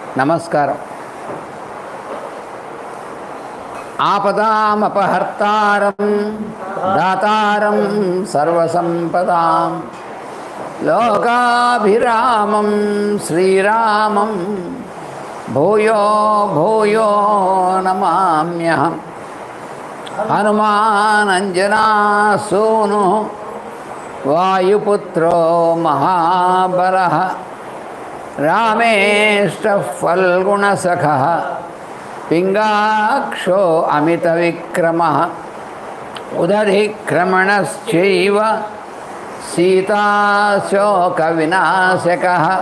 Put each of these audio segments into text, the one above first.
నమస్కారం ఆపదామపహర్తారం దాతారం సర్వసంపదాం లోకాభిరామం శ్రీరామం భూయో భూయో నమామ్యహం హనుమానంజనాసూను వాయుపుత్రో మహాబలః రామేష్టः ఫల్గుణసఖः పింగాక్షో అమితవిక్రమः ఉదధిక్రమణశ్చైవ సీతాశోకవినాశకः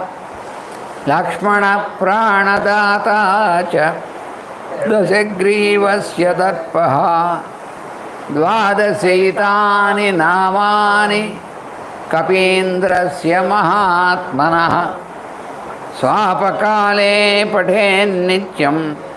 లక్ష్మణప్రాణదాతా చ దశగ్రీవస్య దర్పः ద్వాదశైతాని నామాని కపీంద్రస్య మహాత్మనः స్వాపకాలే పఠేన్నిత్యం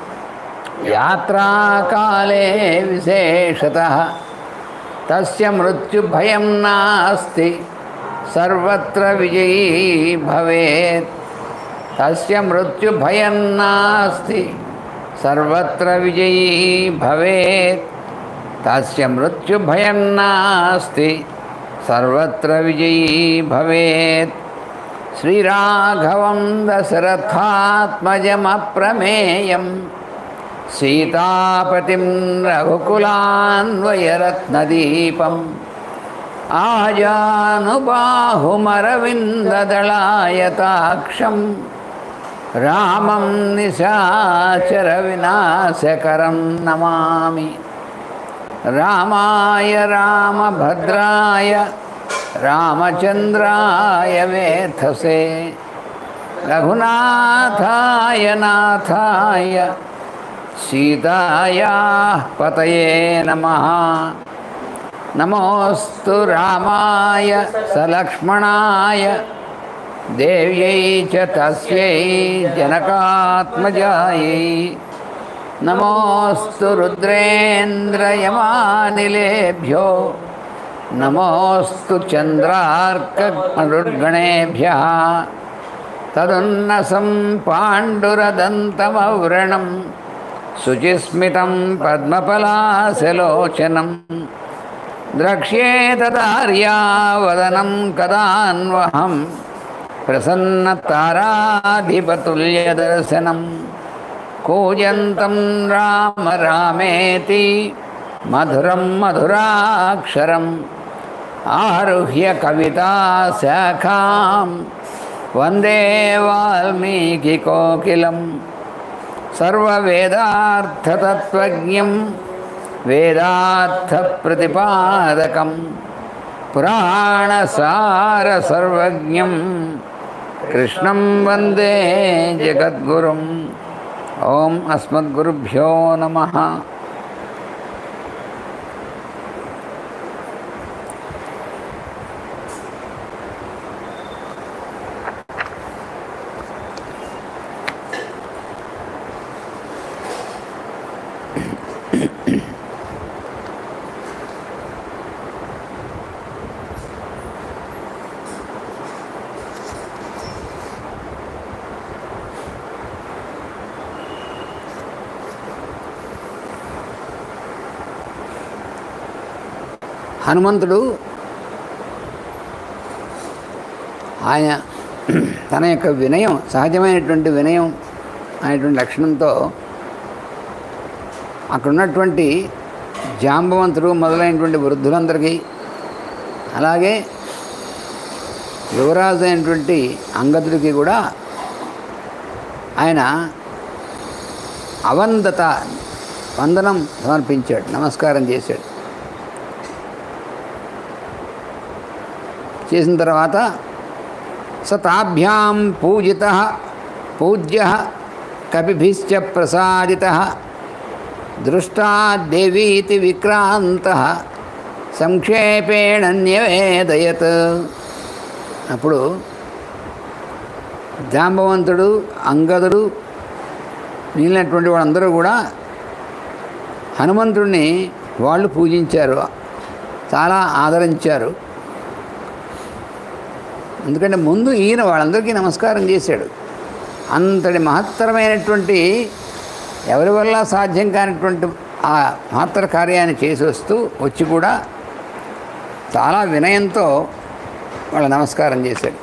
యాత్రాకాలే విశేషతः తస్య మృత్యుభయం నాస్తి సర్వత్ర విజయీ భవేత్ తస్య మృత్యుభయం నాస్తి సర్వత్ర విజయీ భవేత్ తస్య మృత్యుభయం నాస్తి సర్వత్ర విజయీ భవేత్ శ్రీరాఘవం దశరథాత్మజమప్రమేయం సీతాపతిం రఘుకులాన్వయరత్నదీపం ఆజానుబాహుమరవిందదళాయతాక్షం రామం నిశాచరవినాశకరం నమామి రామాయ రామభద్రాయ రామచంద్రాయ వేధసే రఘునాథాయ నాథాయ సీతాయా పతయే నమ నమోస్తు రామాయ సలక్ష్మణాయ దేవ్యై చ తస్యై జనకాత్మజాయై నమోస్తు రుద్రేంద్రయమానిలేభ్యో నమోస్తు చంద్రార్కగణేభ్య తదున్నసం పాండురదంతమవ్రణం శుచిస్మితం పద్మపలాశలోచనం ద్రక్ష్యేతదార్యావదనం కదాన్వహం ప్రసన్నతారాధిపతుల్యదర్శనం కూజంతం రామ రామేతి మధురం మధురాక్షరం ఆరుహ్య కవితాశాఖాం వందే వాల్మీకికోకిలం సర్వవేదార్థతత్వజ్ఞం వేదార్థప్రతిపాదకం పురాణసారసర్వజ్ఞం కృష్ణం వందే జగద్గురుం ఓం అస్మద్గురుభ్యో నమ హనుమంతుడు ఆయన తన యొక్క వినయం సహజమైనటువంటి వినయం అనేటువంటి లక్షణంతో అక్కడ ఉన్నటువంటి జాంబవంతుడు మొదలైనటువంటి వృద్ధులందరికీ అలాగే యువరాజు అయినటువంటి అంగదుడికి కూడా ఆయన అవందత వందనం సమర్పించాడు నమస్కారం చేశాడు చేసిన తర్వాత స తాభ్యాం పూజిత పూజ్య కపిభిశ్చ ప్రసాదిత దృష్టా దేవీతి విక్రాంత సంక్షేపేణ న్యవేదయత్ అప్పుడు జాంబవంతుడు అంగదుడు మిగిలినటువంటి వాళ్ళందరూ కూడా హనుమంతుడిని వాళ్ళు పూజించారు చాలా ఆదరించారు ఎందుకంటే ముందు ఈయన వాళ్ళందరికీ నమస్కారం చేశాడు అంతటి మహత్తరమైనటువంటి ఎవరి వల్ల సాధ్యం కానిటువంటి ఆ మహత్తర కార్యాన్ని చేసి వస్తూ వచ్చి కూడా చాలా వినయంతో వాళ్ళ నమస్కారం చేశాడు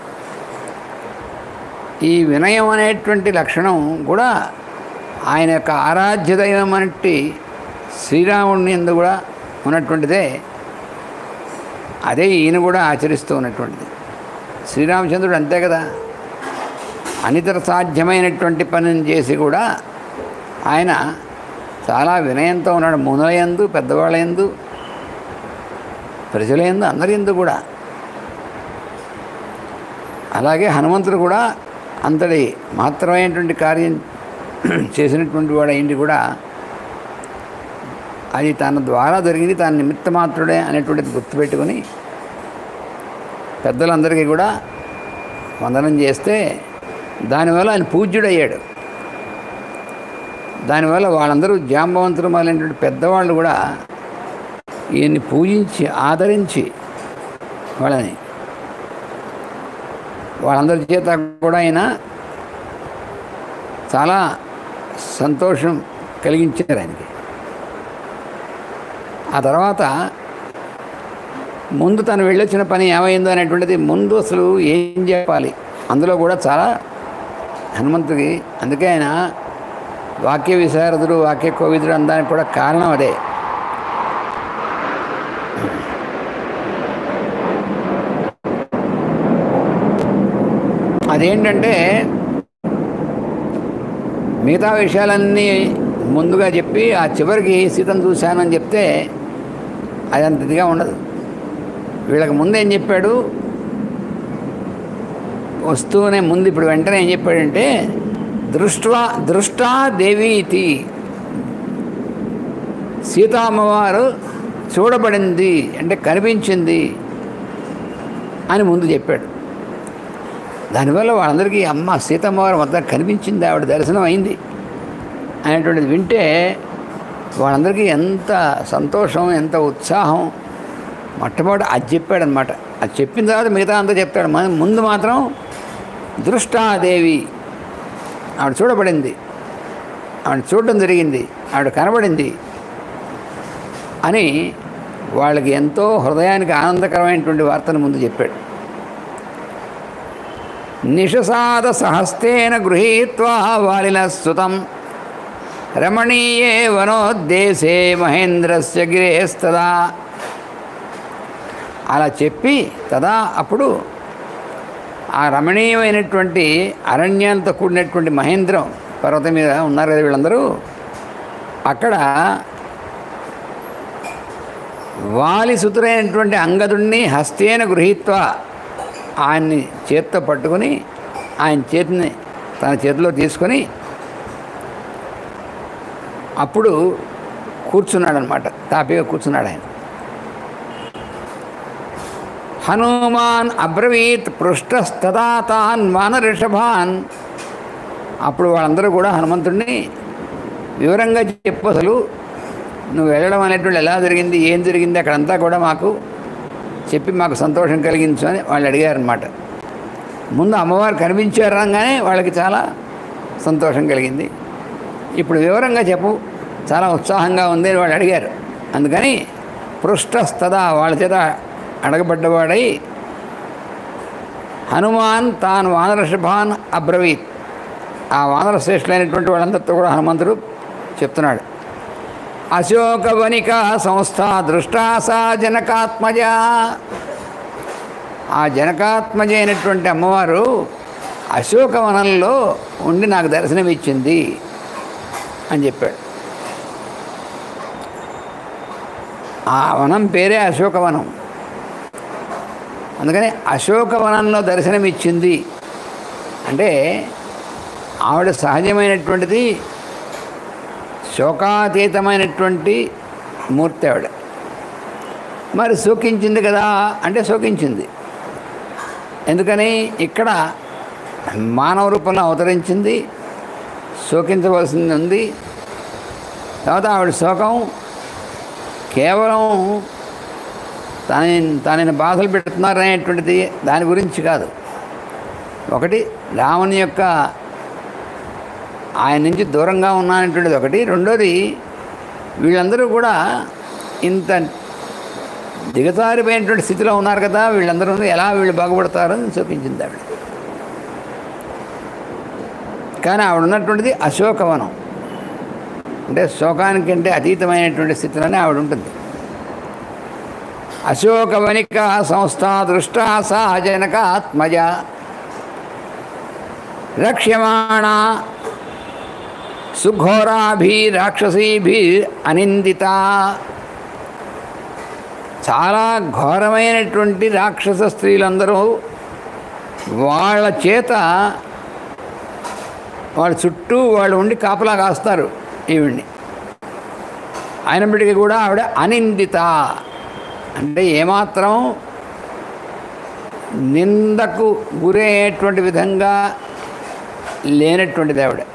ఈ వినయం అనేటువంటి లక్షణం కూడా ఆయన యొక్క ఆరాధ్య దైవం అనేటి శ్రీరాముడిని ఎందు కూడా ఉన్నటువంటిదే అదే ఈయన కూడా ఆచరిస్తూ ఉన్నటువంటిది శ్రీరామచంద్రుడు అంతే కదా అనితర సాధ్యమైనటువంటి పనిని చేసి కూడా ఆయన చాలా వినయంతో ఉన్నాడు మునులయందు పెద్దవాళ్ళయందు ప్రజలందు అందరి ఎందు కూడా అలాగే హనుమంతుడు కూడా అంతటి మాత్రమైనటువంటి కార్యం చేసినటువంటి వాడు అయింది కూడా అది తన ద్వారా జరిగింది తన నిమిత్త మాత్రుడే అనేటువంటిది గుర్తుపెట్టుకొని పెద్దలందరికీ కూడా వందనం చేస్తే దానివల్ల ఆయన పూజ్యుడయ్యాడు దానివల్ల వాళ్ళందరూ జాంబవంతులు మొదలైనటువంటి పెద్దవాళ్ళు కూడా ఈయన్ని పూజించి ఆదరించి వాళ్ళని వాళ్ళందరి చేత కూడా ఆయన చాలా సంతోషం కలిగించారు ఆయనకి ఆ తర్వాత ముందు తను వెళ్ళొచ్చిన పని ఏమైందో అనేటువంటిది ముందు అసలు ఏం చెప్పాలి అందులో కూడా చాలా హనుమంతుడికి అందుకే ఆయన వాక్య విశారదుడు వాక్య కోవిదుడు అనడానికి కూడా కారణం అదే అదేంటంటే మిగతా విషయాలన్నీ ముందుగా చెప్పి ఆ చివరికి సీతను చూశానని చెప్తే అది అంత ఇదిగా ఉండదు వీళ్ళకి ముందు ఏం చెప్పాడు వస్తూనే ముందు ఇప్పుడు వెంటనే ఏం చెప్పాడంటే దృష్ట్వా దృష్టా దేవి ఇతి సీతామ్మవారు చూడబడింది అంటే కనిపించింది అని ముందు చెప్పాడు దానివల్ల వాళ్ళందరికీ అమ్మ సీతమ్మవారు మొత్తం కనిపించింది ఆవిడ దర్శనం అయింది అనేటువంటిది వింటే వాళ్ళందరికీ ఎంత సంతోషం ఎంత ఉత్సాహం మొట్టమొదటి అది చెప్పాడనమాట అది చెప్పిన తర్వాత మిగతా అంతా చెప్తాడు మన ముందు మాత్రం దృష్టాదేవి ఆవిడ చూడబడింది ఆవిడ చూడడం జరిగింది ఆవిడ కనబడింది అని వాళ్ళకి ఎంతో హృదయానికి ఆనందకరమైనటువంటి వార్తను ముందు చెప్పాడు నిషసాద సహస్తేన గృహీత్వా వాలిన సుతం రమణీయే వనోద్దేశే మహేంద్రస్య గిరేస్తదా అలా చెప్పి తదా అప్పుడు ఆ రమణీయమైనటువంటి అరణ్యంతో కూడినటువంటి మహేంద్రం పర్వతం మీద ఉన్నారు కదా వీళ్ళందరూ అక్కడ వాలి సుతురైనటువంటి అంగదుణ్ణి హస్తేన గృహీత్వ ఆయన్ని చేత్తో పట్టుకొని ఆయన చేతిని తన చేతిలో తీసుకొని అప్పుడు కూర్చున్నాడు అనమాట తాపిగా కూర్చున్నాడు ఆయన హనుమాన్ అబ్రవీత్ పృష్టస్తదా తాన్ మాన రిషభాన్ అప్పుడు వాళ్ళందరూ కూడా హనుమంతుడిని వివరంగా చెప్పు అసలు నువ్వు వెళ్ళడం అనేటువంటి ఎలా జరిగింది ఏం జరిగింది అక్కడంతా కూడా మాకు చెప్పి మాకు సంతోషం కలిగించు అని వాళ్ళు అడిగారనమాట ముందు అమ్మవారు కనిపించారు అనగానే వాళ్ళకి చాలా సంతోషం కలిగింది ఇప్పుడు వివరంగా చెప్పు చాలా ఉత్సాహంగా ఉంది అని వాళ్ళు అడిగారు అందుకని పృష్టస్తదా వాళ్ళ చేత అడగబడ్డవాడై హనుమాన్ తాను వానరషభాన్ అబ్రవీత్ ఆ వానర శ్రేష్ఠులైనటువంటి వాళ్ళందరితో కూడా హనుమంతుడు చెప్తున్నాడు అశోకవనిక సంస్థ దృష్టా సా జనకాత్మజ ఆ జనకాత్మజ అయినటువంటి అమ్మవారు అశోకవనంలో ఉండి నాకు దర్శనమిచ్చింది అని చెప్పాడు ఆ వనం పేరే అశోకవనం అందుకని అశోకవనంలో దర్శనమిచ్చింది అంటే ఆవిడ సహజమైనటువంటిది శోకాతీతమైనటువంటి మూర్తి ఆవిడ మరి శోకించింది కదా అంటే శోకించింది ఎందుకని ఇక్కడ మానవ రూపంలో అవతరించింది శోకించవలసింది ఉంది తర్వాత ఆవిడ శోకం కేవలం తన తనని బాధలు పెడుతున్నారనేటువంటిది దాని గురించి కాదు ఒకటి రావణి యొక్క ఆయన నుంచి దూరంగా ఉన్నానటువంటిది ఒకటి రెండోది వీళ్ళందరూ కూడా ఇంత దిగజారిపోయినటువంటి స్థితిలో ఉన్నారు కదా వీళ్ళందరూ ఎలా వీళ్ళు బాగుపడతారు అని చూపించింది ఆవిడ కానీ ఆవిడ ఉన్నటువంటిది అశోకవనం అంటే శోకానికంటే అతీతమైనటువంటి స్థితిలోనే ఆవిడ ఉంటుంది అశోకవనిక సంస్థ దృష్ట సా జనకాత్మజ రక్ష్యమాణ సుఘోరాభి రాక్షసీభి అనిందిత చాలా ఘోరమైనటువంటి రాక్షస స్త్రీలందరూ వాళ్ళ చేత వాళ్ళ చుట్టూ వాళ్ళు ఉండి కాపలా కాస్తారు ఈవిడ్ని అయినప్పటికీ కూడా ఆవిడ అనిందిత అంటే ఏమాత్రం నిందకు గురయ్యేటువంటి విధంగా లేనటువంటిది ఆవిడ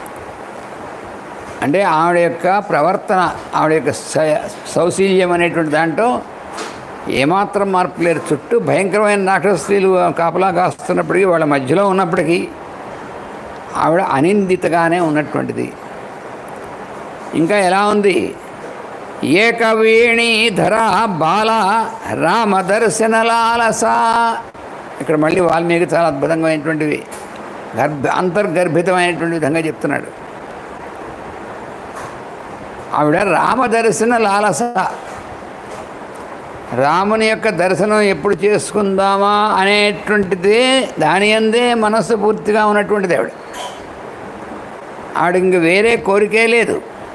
అంటే ఆవిడ యొక్క ప్రవర్తన ఆవిడ యొక్క స- సౌశీల్యం అనేటువంటి దాంట్లో ఏమాత్రం మార్పు లేరు చుట్టూ భయంకరమైన రాక్షస స్త్రీలు కాపలా కాస్తున్నప్పటికీ వాళ్ళ మధ్యలో ఉన్నప్పటికీ ఆవిడ అనిందితగానే ఉన్నటువంటిది ఇంకా ఎలా ఉంది ఏకవేణి ధర బాల రామ దర్శనలాలస ఇక్కడ మళ్ళీ వాల్మీకి చాలా అద్భుతమైనటువంటివి గర్భ అంతర్గర్భితమైనటువంటి విధంగా చెప్తున్నాడు ఆవిడ రామ దర్శన లాలస రాముని యొక్క దర్శనం ఎప్పుడు చేసుకుందామా అనేటువంటిదే దాని అందే మనస్సు పూర్తిగా ఉన్నటువంటిది ఆవిడ ఆవిడ ఇంక వేరే కోరికే లేదు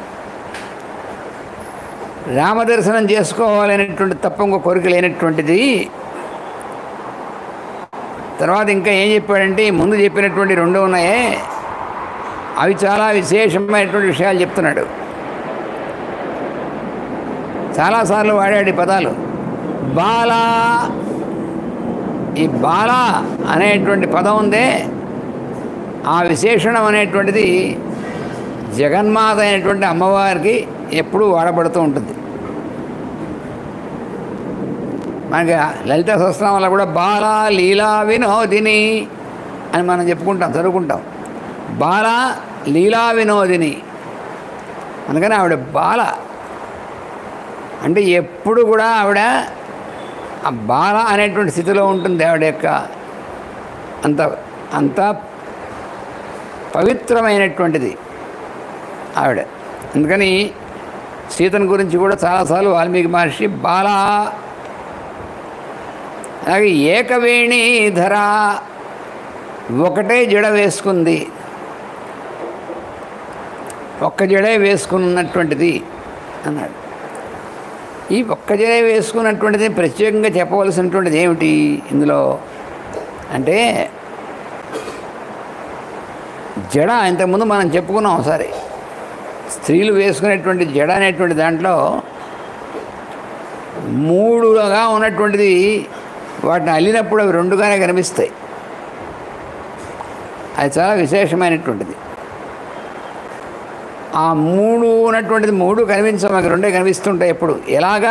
రామదర్శనం చేసుకోవాలనేటువంటి తప్ప ఇంకో కోరిక లేనటువంటిది తర్వాత ఇంకా ఏం చెప్పాడంటే ఈ ముందు చెప్పినటువంటి రెండు ఉన్నాయే అవి చాలా విశేషమైనటువంటి విషయాలు చెప్తున్నాడు చాలాసార్లు వాడాడు ఈ పదాలు బాల ఈ బాల అనేటువంటి పదం ఉందే ఆ విశేషణం అనేటువంటిది జగన్మాత అయినటువంటి అమ్మవారికి ఎప్పుడూ వాడబడుతూ ఉంటుంది మనకి లలిత సహస్రం వల్ల కూడా బాల లీలా వినోదిని అని మనం చెప్పుకుంటాం చదువుకుంటాం బాల లీలా వినోదిని అందుకని ఆవిడ బాల అంటే ఎప్పుడు కూడా ఆవిడ ఆ బాల అనేటువంటి స్థితిలో ఉంటుంది ఆవిడ యొక్క అంత అంత పవిత్రమైనటువంటిది ఆవిడ అందుకని సీతను గురించి కూడా చాలాసార్లు వాల్మీకి మహర్షి బాల అలాగే ఏకవేణి ధర ఒకటే జడ వేసుకుంది ఒక్క జడే వేసుకున్నటువంటిది అన్నాడు ఈ ఒక్క జడే వేసుకున్నటువంటిది ప్రత్యేకంగా చెప్పవలసినటువంటిది ఏమిటి ఇందులో అంటే జడ ఇంతకుముందు మనం చెప్పుకున్నాం ఒకసారి స్త్రీలు వేసుకునేటువంటి జడ అనేటువంటి దాంట్లో మూడుగా ఉన్నటువంటిది వాటిని అల్లినప్పుడు అవి రెండుగానే కనిపిస్తాయి అది చాలా విశేషమైనటువంటిది ఆ మూడు ఉన్నటువంటిది మూడు కనిపించవు మాకు రెండే కనిపిస్తుంటాయి ఎప్పుడు ఎలాగా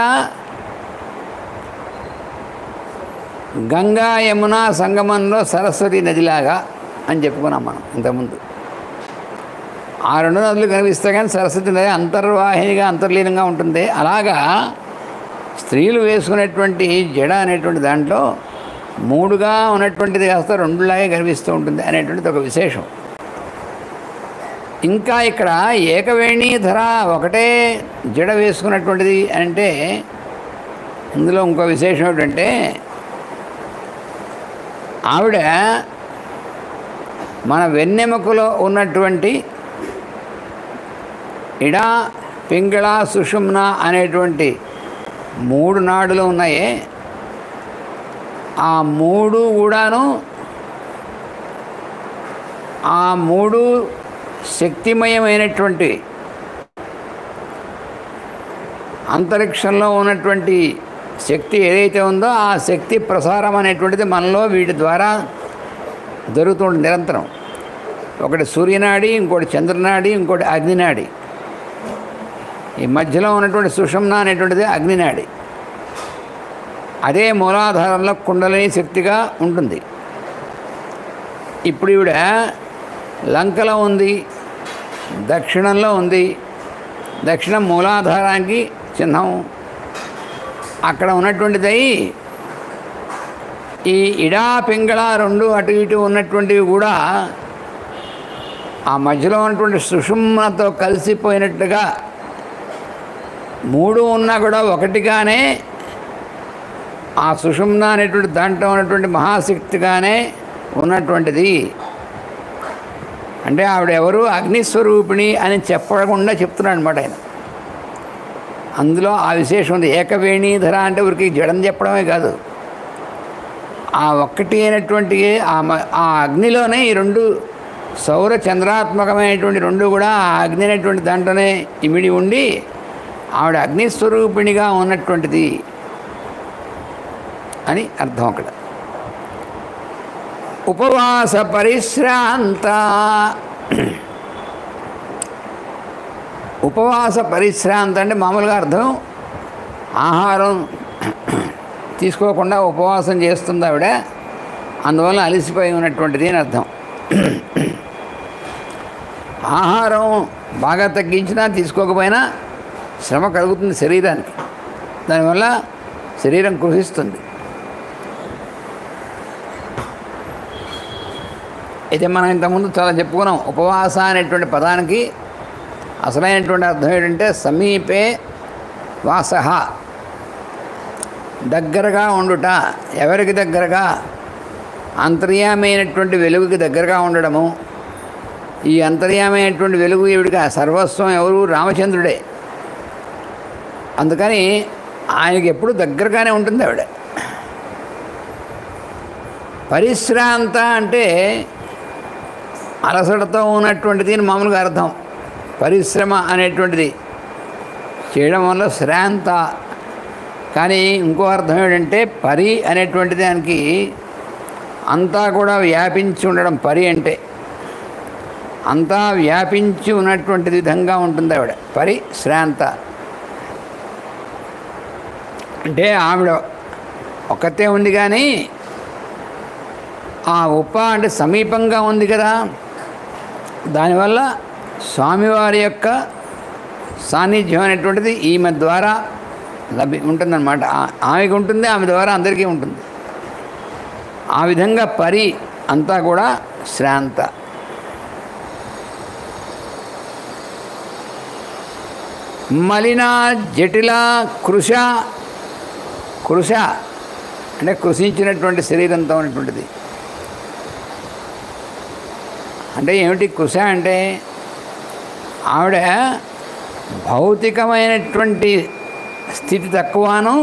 గంగా యమున సంగమంలో సరస్వతి నదిలాగా అని చెప్పుకున్నాం మనం ఇంతకుముందు ఆ రెండు నదులు కనిపిస్తాయి కానీ సరస్వతి నది అంతర్వాహినిగా అంతర్లీనంగా ఉంటుంది అలాగా స్త్రీలు వేసుకునేటువంటి జడ అనేటువంటి దాంట్లో మూడుగా ఉన్నటువంటిది కాస్త రెండులాగే కనిపిస్తూ ఉంటుంది అనేటువంటిది ఒక విశేషం ఇంకా ఇక్కడ ఏకవేణి ధర ఒకటే జడ వేసుకున్నటువంటిది అంటే ఇందులో ఇంకో విశేషం ఏంటంటే ఆవిడ మన వెన్నెముకలో ఉన్నటువంటి ఇడ పింగళ సుషుమ్న అనేటువంటి మూడు నాడులు ఉన్నాయే ఆ మూడు కూడాను ఆ మూడు శక్తిమయమైనటువంటి అంతరిక్షంలో ఉన్నటువంటి శక్తి ఏదైతే ఉందో ఆ శక్తి ప్రసారం అనేటువంటిది మనలో వీటి ద్వారా జరుగుతుంది నిరంతరం ఒకటి సూర్యనాడి ఇంకోటి చంద్రనాడి ఇంకోటి అగ్నినాడి ఈ మధ్యలో ఉన్నటువంటి సుషుమ్న అనేటువంటిది అగ్నినాడి అదే మూలాధారంలో కుండలిని శక్తిగా ఉంటుంది ఇప్పుడు ఈవిడ లంకలో ఉంది దక్షిణంలో ఉంది దక్షిణం మూలాధారానికి చిహ్నం అక్కడ ఉన్నటువంటిదై ఈ ఇడా పింగళ రెండు అటు ఇటు ఉన్నటువంటివి కూడా ఆ మధ్యలో ఉన్నటువంటి సుషుమ్నతో కలిసిపోయినట్టుగా మూడు ఉన్నా కూడా ఒకటిగానే ఆ సుషుమ్న అనేటువంటి దాంట్లో ఉన్నటువంటి మహాశక్తిగానే ఉన్నటువంటిది అంటే ఆవిడ ఎవరు అగ్నిస్వరూపిణి అని చెప్పకుండా చెప్తున్నాడు అనమాట ఆయన అందులో ఆ విశేషం ఉంది ఏకవేణీధర అంటే ఊరికి జడం చెప్పడమే కాదు ఆ ఒక్కటి అయినటువంటి ఆ మ- ఆ అగ్నిలోనే ఈ రెండు సౌర చంద్రాత్మకమైనటువంటి రెండు కూడా ఆ అగ్ని అనేటువంటి దాంట్లోనే ఇమిడి ఉండి ఆవిడ అగ్నిస్వరూపిణిగా ఉన్నటువంటిది అని అర్థం అక్కడ ఉపవాస పరిశ్రాంత ఉపవాస పరిశ్రాంత అంటే మామూలుగా అర్థం ఆహారం తీసుకోకుండా ఉపవాసం చేస్తుంది ఆవిడ అందువల్ల అలసిపోయి ఉన్నటువంటిది అని అర్థం ఆహారం బాగా తగ్గించినా తీసుకోకపోయినా శ్రమ కలుగుతుంది శరీరానికి దానివల్ల శరీరం కృషిస్తుంది అయితే మనం ఇంతకుముందు చాలా చెప్పుకున్నాం ఉపవాస అనేటువంటి పదానికి అసలైనటువంటి అర్థం ఏంటంటే సమీపే వాస దగ్గరగా ఉండుట ఎవరికి దగ్గరగా అంతర్యామైనటువంటి వెలుగుకి దగ్గరగా ఉండడము ఈ అంతర్యామైనటువంటి వెలుగు ఈవిడిగా సర్వస్వం ఎవరు రామచంద్రుడే అందుకని ఆయనకి ఎప్పుడు దగ్గరగానే ఉంటుంది ఆవిడ పరిశ్రాంత అంటే అలసటతో ఉన్నటువంటిది అని మామూలుగా అర్థం పరిశ్రమ అనేటువంటిది చేయడం వల్ల శ్రాంత కానీ ఇంకో అర్థం ఏంటంటే పరి అనేటువంటి దానికి అంతా కూడా వ్యాపించి ఉండడం పరి అంటే అంతా వ్యాపించి ఉన్నటువంటి విధంగా ఉంటుంది ఆవిడ పరి శ్రాంత అంటే ఆవిడ ఒక్కతే ఉంది కానీ ఆ ఉప అంటే సమీపంగా ఉంది కదా దానివల్ల స్వామివారి యొక్క సాన్నిధ్యం అనేటువంటిది ఈమె ద్వారా లభి ఉంటుందన్నమాట ఆ- ఆమెకు ఉంటుంది ఆమె ద్వారా అందరికీ ఉంటుంది ఆ విధంగా పరి అంతా కూడా శ్రాంత మలిన జటిల కృష కృష అంటే కృషించినటువంటి శరీరంతో ఉన్నటువంటిది అంటే ఏమిటి కృష అంటే ఆవిడ భౌతికమైనటువంటి స్థితి తక్కువను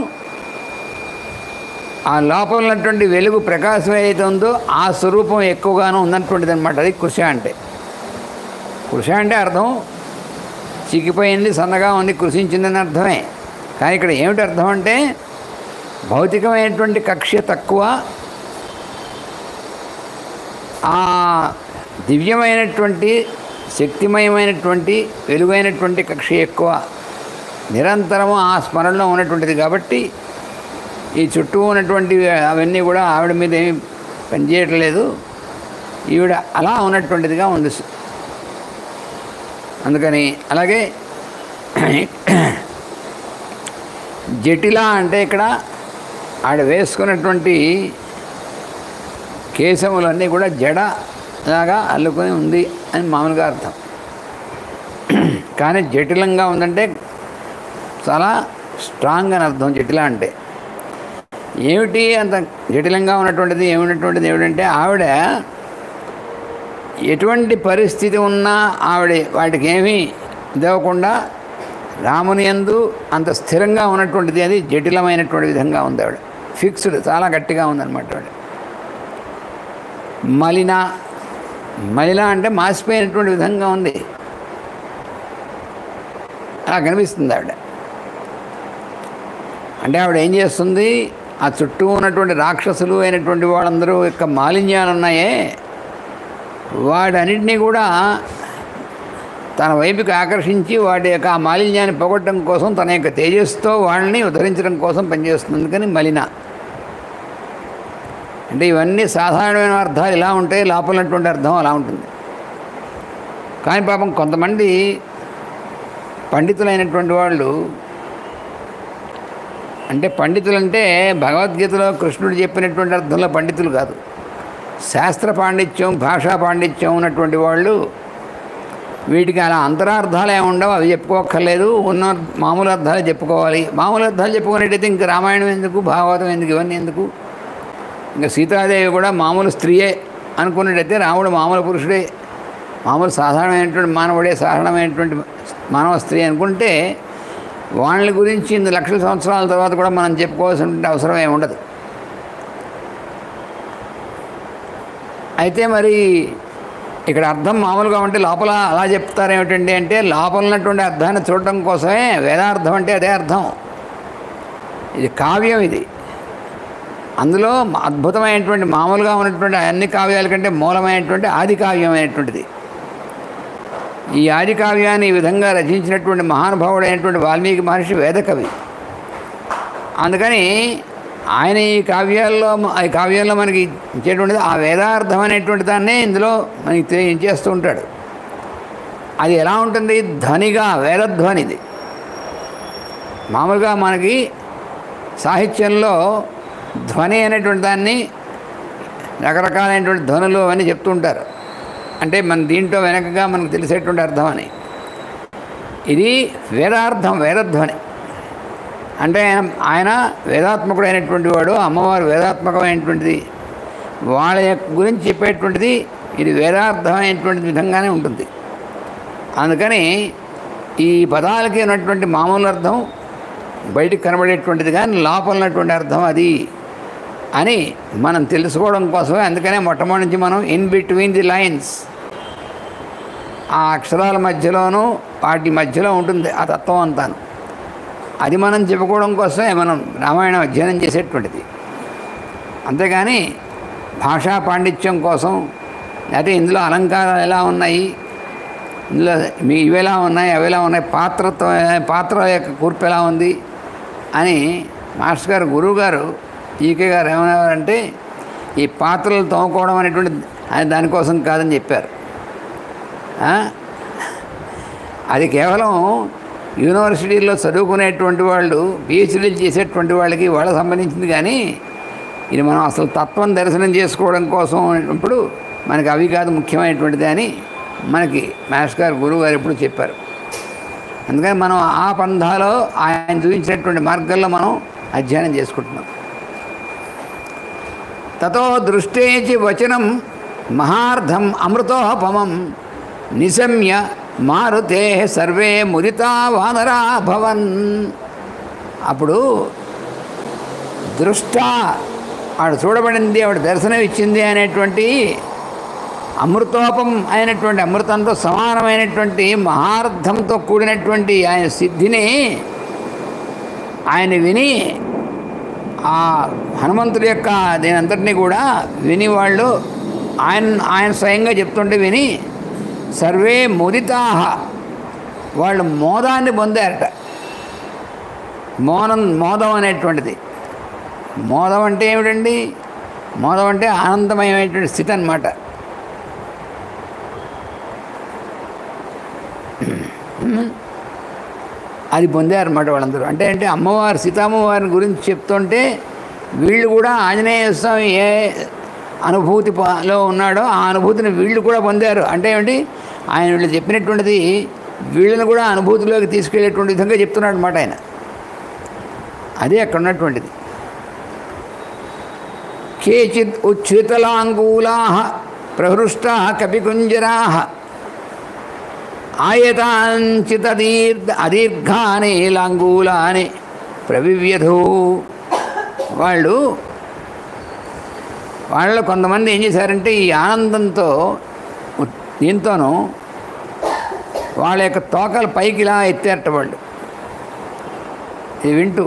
ఆ లోపల ఉన్నటువంటి వెలుగు ప్రకాశం ఏదైతే ఉందో ఆ స్వరూపం ఎక్కువగాను ఉన్నటువంటిది అనమాట అది కృష అంటే కృష అంటే అర్థం చిక్కిపోయింది సన్నగా ఉంది కృషించిందని అర్థమే కానీ ఇక్కడ ఏమిటి అర్థం అంటే భౌతికమైనటువంటి కక్ష్య తక్కువ ఆ దివ్యమైనటువంటి శక్తిమయమైనటువంటి వెలుగైనటువంటి కక్ష ఎక్కువ నిరంతరము ఆ స్మరణలో ఉన్నటువంటిది కాబట్టి ఈ చుట్టూ ఉన్నటువంటి అవన్నీ కూడా ఆవిడ మీద ఏమి పనిచేయట్లేదు ఈవిడ అలా ఉన్నటువంటిదిగా ఉంది అందుకని అలాగే జటిల అంటే ఇక్కడ ఆడ వేసుకున్నటువంటి కేశములన్నీ కూడా జడ లాగా అల్లుకొని ఉంది అని మామూలుగా అర్థం కానీ జటిలంగా ఉందంటే చాలా స్ట్రాంగ్ అని అర్థం జటిల అంటే ఏమిటి అంత జటిలంగా ఉన్నటువంటిది ఏమిటటువంటిది ఏమిటంటే ఆవిడ ఎటువంటి పరిస్థితి ఉన్నా ఆవిడ వాటికి ఏమీ ఇదవ్వకుండా రాముని యందు అంత స్థిరంగా ఉన్నటువంటిది అది జటిలమైనటువంటి విధంగా ఉంది ఆవిడ ఫిక్స్డ్ చాలా గట్టిగా ఉందన్నమాట ఆవిడ మలిన మలిన అంటే మాసిపోయినటువంటి విధంగా ఉంది అలా కనిపిస్తుంది ఆవిడ అంటే ఆవిడ ఏం చేస్తుంది ఆ చుట్టూ ఉన్నటువంటి రాక్షసులు అయినటువంటి వాళ్ళందరూ యొక్క మాలిన్యాలు ఉన్నాయే వాటన్నిటినీ కూడా తన వైపుకి ఆకర్షించి వాటి యొక్క ఆ మాలిన్యాన్ని పోగొట్టడం కోసం తన యొక్క తేజస్సుతో వాళ్ళని ఉద్ధరించడం కోసం పనిచేస్తుంది అందుకని మలిన అంటే ఇవన్నీ సాధారణమైన అర్థాలు ఇలా ఉంటాయి లోపలటువంటి అర్థం అలా ఉంటుంది కానీ పాపం కొంతమంది పండితులైనటువంటి వాళ్ళు అంటే పండితులు అంటే భగవద్గీతలో కృష్ణుడు చెప్పినటువంటి అర్థంలో పండితులు కాదు శాస్త్ర పాండిత్యం భాషా పాండిత్యం ఉన్నటువంటి వాళ్ళు వీటికి అలా అంతరార్థాలు ఏమి ఉండవు అవి చెప్పుకోక్కర్లేదు ఉన్న మామూలు అర్థాలు చెప్పుకోవాలి మామూలు అర్థాలు చెప్పుకునేటైతే ఇంక రామాయణం ఎందుకు భాగవతం ఎందుకు ఇవన్నీ ఎందుకు ఇంకా సీతాదేవి కూడా మామూలు స్త్రీయే అనుకున్నట్టయితే రాముడు మామూలు పురుషుడే మామూలు సాధారణమైనటువంటి మానవుడే సాధారణమైనటువంటి మానవ స్త్రీ అనుకుంటే వాళ్ళ గురించి ఇన్ని లక్షల సంవత్సరాల తర్వాత కూడా మనం చెప్పుకోవాల్సినటువంటి అవసరం ఏమి ఉండదు అయితే మరి ఇక్కడ అర్థం మామూలుగా ఉంటే లోపల అలా చెప్తారు ఏమిటండి అంటే లోపల ఉన్నటువంటి అర్థాన్ని చూడటం కోసమే వేదార్థం అంటే అదే అర్థం ఇది కావ్యం ఇది అందులో అద్భుతమైనటువంటి మామూలుగా ఉన్నటువంటి అన్ని కావ్యాల కంటే మూలమైనటువంటి ఆది కావ్యమైనటువంటిది ఈ ఆది కావ్యాన్ని ఈ విధంగా రచించినటువంటి మహానుభావుడైనటువంటి వాల్మీకి మహర్షి వేదకవి అందుకని ఆయన ఈ కావ్యాల్లో ఈ కావ్యాల్లో మనకి ఇచ్చేటువంటిది ఆ వేదార్థం అనేటువంటి దాన్నే ఇందులో మనకి తెలియజేస్తూ ఉంటాడు అది ఎలా ఉంటుంది ధ్వనిగా వేదధ్వనిది మామూలుగా మనకి సాహిత్యంలో ధ్వని అనేటువంటి దాన్ని రకరకాలైనటువంటి ధ్వనులు అని చెప్తూ ఉంటారు అంటే మన దీంట్లో వెనకగా మనకు తెలిసేటువంటి అర్థం అని ఇది వేదార్థం వేదధ్వని అంటే ఆయన ఆయన వేదాత్మకుడైనటువంటి వాడు అమ్మవారు వేదాత్మకమైనటువంటిది వాళ్ళ యొక్క గురించి చెప్పేటువంటిది ఇది వేదార్థమైనటువంటి విధంగానే ఉంటుంది అందుకని ఈ పదాలకి ఉన్నటువంటి మామూలు అర్థం బయటికి కనబడేటువంటిది కానీ లోపల ఉన్నటువంటి అర్థం అది అని మనం తెలుసుకోవడం కోసమే అందుకనే మొట్టమొదటి నుంచి మనం ఇన్ బిట్వీన్ ది లైన్స్ ఆ అక్షరాల మధ్యలోనూ వాటి మధ్యలో ఉంటుంది ఆ తత్వం అంతాను అది మనం చెప్పుకోవడం కోసమే మనం రామాయణం అధ్యయనం చేసేటువంటిది అంతేగాని భాషా పాండిత్యం కోసం లేకపోతే ఇందులో అలంకారాలు ఎలా ఉన్నాయి ఇందులో మీ ఇవి ఎలా ఉన్నాయి అవి ఎలా ఉన్నాయి పాత్రతో పాత్ర యొక్క కూర్పు ఎలా ఉంది అని మాస్టర్ గారు గురువు గారు ఈకే గారు ఏమన్నారంటే ఈ పాత్రలు తోముకోవడం అనేటువంటి ఆయన దానికోసం కాదని చెప్పారు ఆ? అది కేవలం యూనివర్సిటీల్లో చదువుకునేటువంటి వాళ్ళు పిహెచ్డీలు చేసేటువంటి వాళ్ళకి వాళ్ళకి సంబంధించింది కానీ ఇది మనం అసలు తత్వం దర్శనం చేసుకోవడం కోసం అనేటప్పుడు మనకి అవి కాదు ముఖ్యమైనటువంటిది అని మనకి మాస్టర్ గారు గురువు గారు ఎప్పుడు చెప్పారు అందుకని మనం ఆ పంధాలో ఆయన చూపించినటువంటి మార్గంలో మనం అధ్యయనం చేసుకుంటున్నాం తతో దృష్టేచి వచనం మహార్థం అమృతోపమం నిశమ్య మారుతే సర్వే ముదితా వానరా భవన్ అప్పుడు దృష్ట ఆవిడ చూడబడింది ఆవిడ దర్శనం ఇచ్చింది అనేటువంటి అమృతోపం అయినటువంటి అమృతంతో సమానమైనటువంటి మహార్థంతో కూడినటువంటి ఆయన సిద్ధిని ఆయన విని ఆ హనుమంతుడి యొక్క దీనంతటినీ కూడా విని వాళ్ళు ఆయన ఆయన స్వయంగా చెప్తుంటే విని సర్వే ముదితాహ వాళ్ళు మోదాన్ని పొందారట మోనం మోదం అనేటువంటిది మోదం అంటే ఏమిటండి మోదం అంటే ఆనందమయమైనటువంటి స్థితి అన్నమాట అది పొందారన్నమాట వాళ్ళందరూ అంటే అంటే అమ్మవారు సీతామ్మవారిని గురించి చెప్తుంటే వీళ్ళు కూడా ఆంజనేయ స్వామి ఏ అనుభూతిలో ఉన్నాడో ఆ అనుభూతిని వీళ్ళు కూడా పొందారు అంటే ఏమిటి ఆయన వీళ్ళు చెప్పినటువంటిది వీళ్ళని కూడా అనుభూతిలోకి తీసుకెళ్లేటువంటి విధంగా చెప్తున్నాడు అనమాట ఆయన అదే అక్కడ ఉన్నటువంటిది కేచిత్ ఉచ్ఛ్రితలాంగూలా ప్రహృష్టా కపికుంజరా ఆయతాంచితదీర్ఘ అదీర్ఘాని లాంగూలాని ప్రవివ్యధూ వాళ్ళు వాళ్ళు కొంతమంది ఏం చేశారంటే ఈ ఆనందంతో ఉ- దీంతోనూ వాళ్ళ యొక్క తోకలు పైకి ఇలా ఎత్తారట వాళ్ళు ఇది వింటూ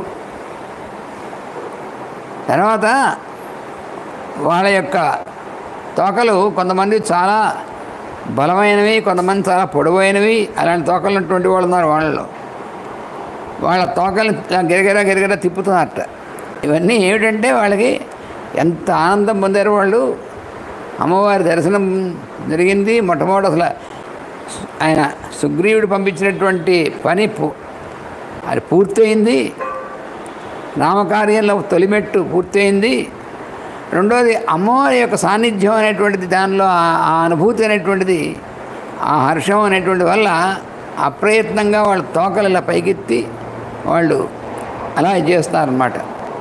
తర్వాత వాళ్ళ యొక్క తోకలు కొంతమంది చాలా బలమైనవి కొంతమంది చాలా పొడవైనవి అలాంటి తోకలు ఉన్నటువంటి వాళ్ళు ఉన్నారు వాళ్ళలో వాళ్ళ తోకలు ఇలా గిరగిర గిరగిర తిప్పుతున్నారట ఇవన్నీ ఏమిటంటే వాళ్ళకి ఎంత ఆనందం పొందారు వాళ్ళు అమ్మవారి దర్శనం జరిగింది మొట్టమొదటి అసలు ఆయన సుగ్రీవుడు పంపించినటువంటి పని పు- అది పూర్తయింది నామకార్యంలో తొలిమెట్టు పూర్తయింది రెండోది అమ్మవారి యొక్క సాన్నిధ్యం అనేటువంటిది దానిలో ఆ- ఆ అనుభూతి అనేటువంటిది ఆ హర్షం అనేటువంటి వల్ల అప్రయత్నంగా వాళ్ళు తోకలు ఇలా పైకెత్తి వాళ్ళు అలా చేస్తారన్నమాట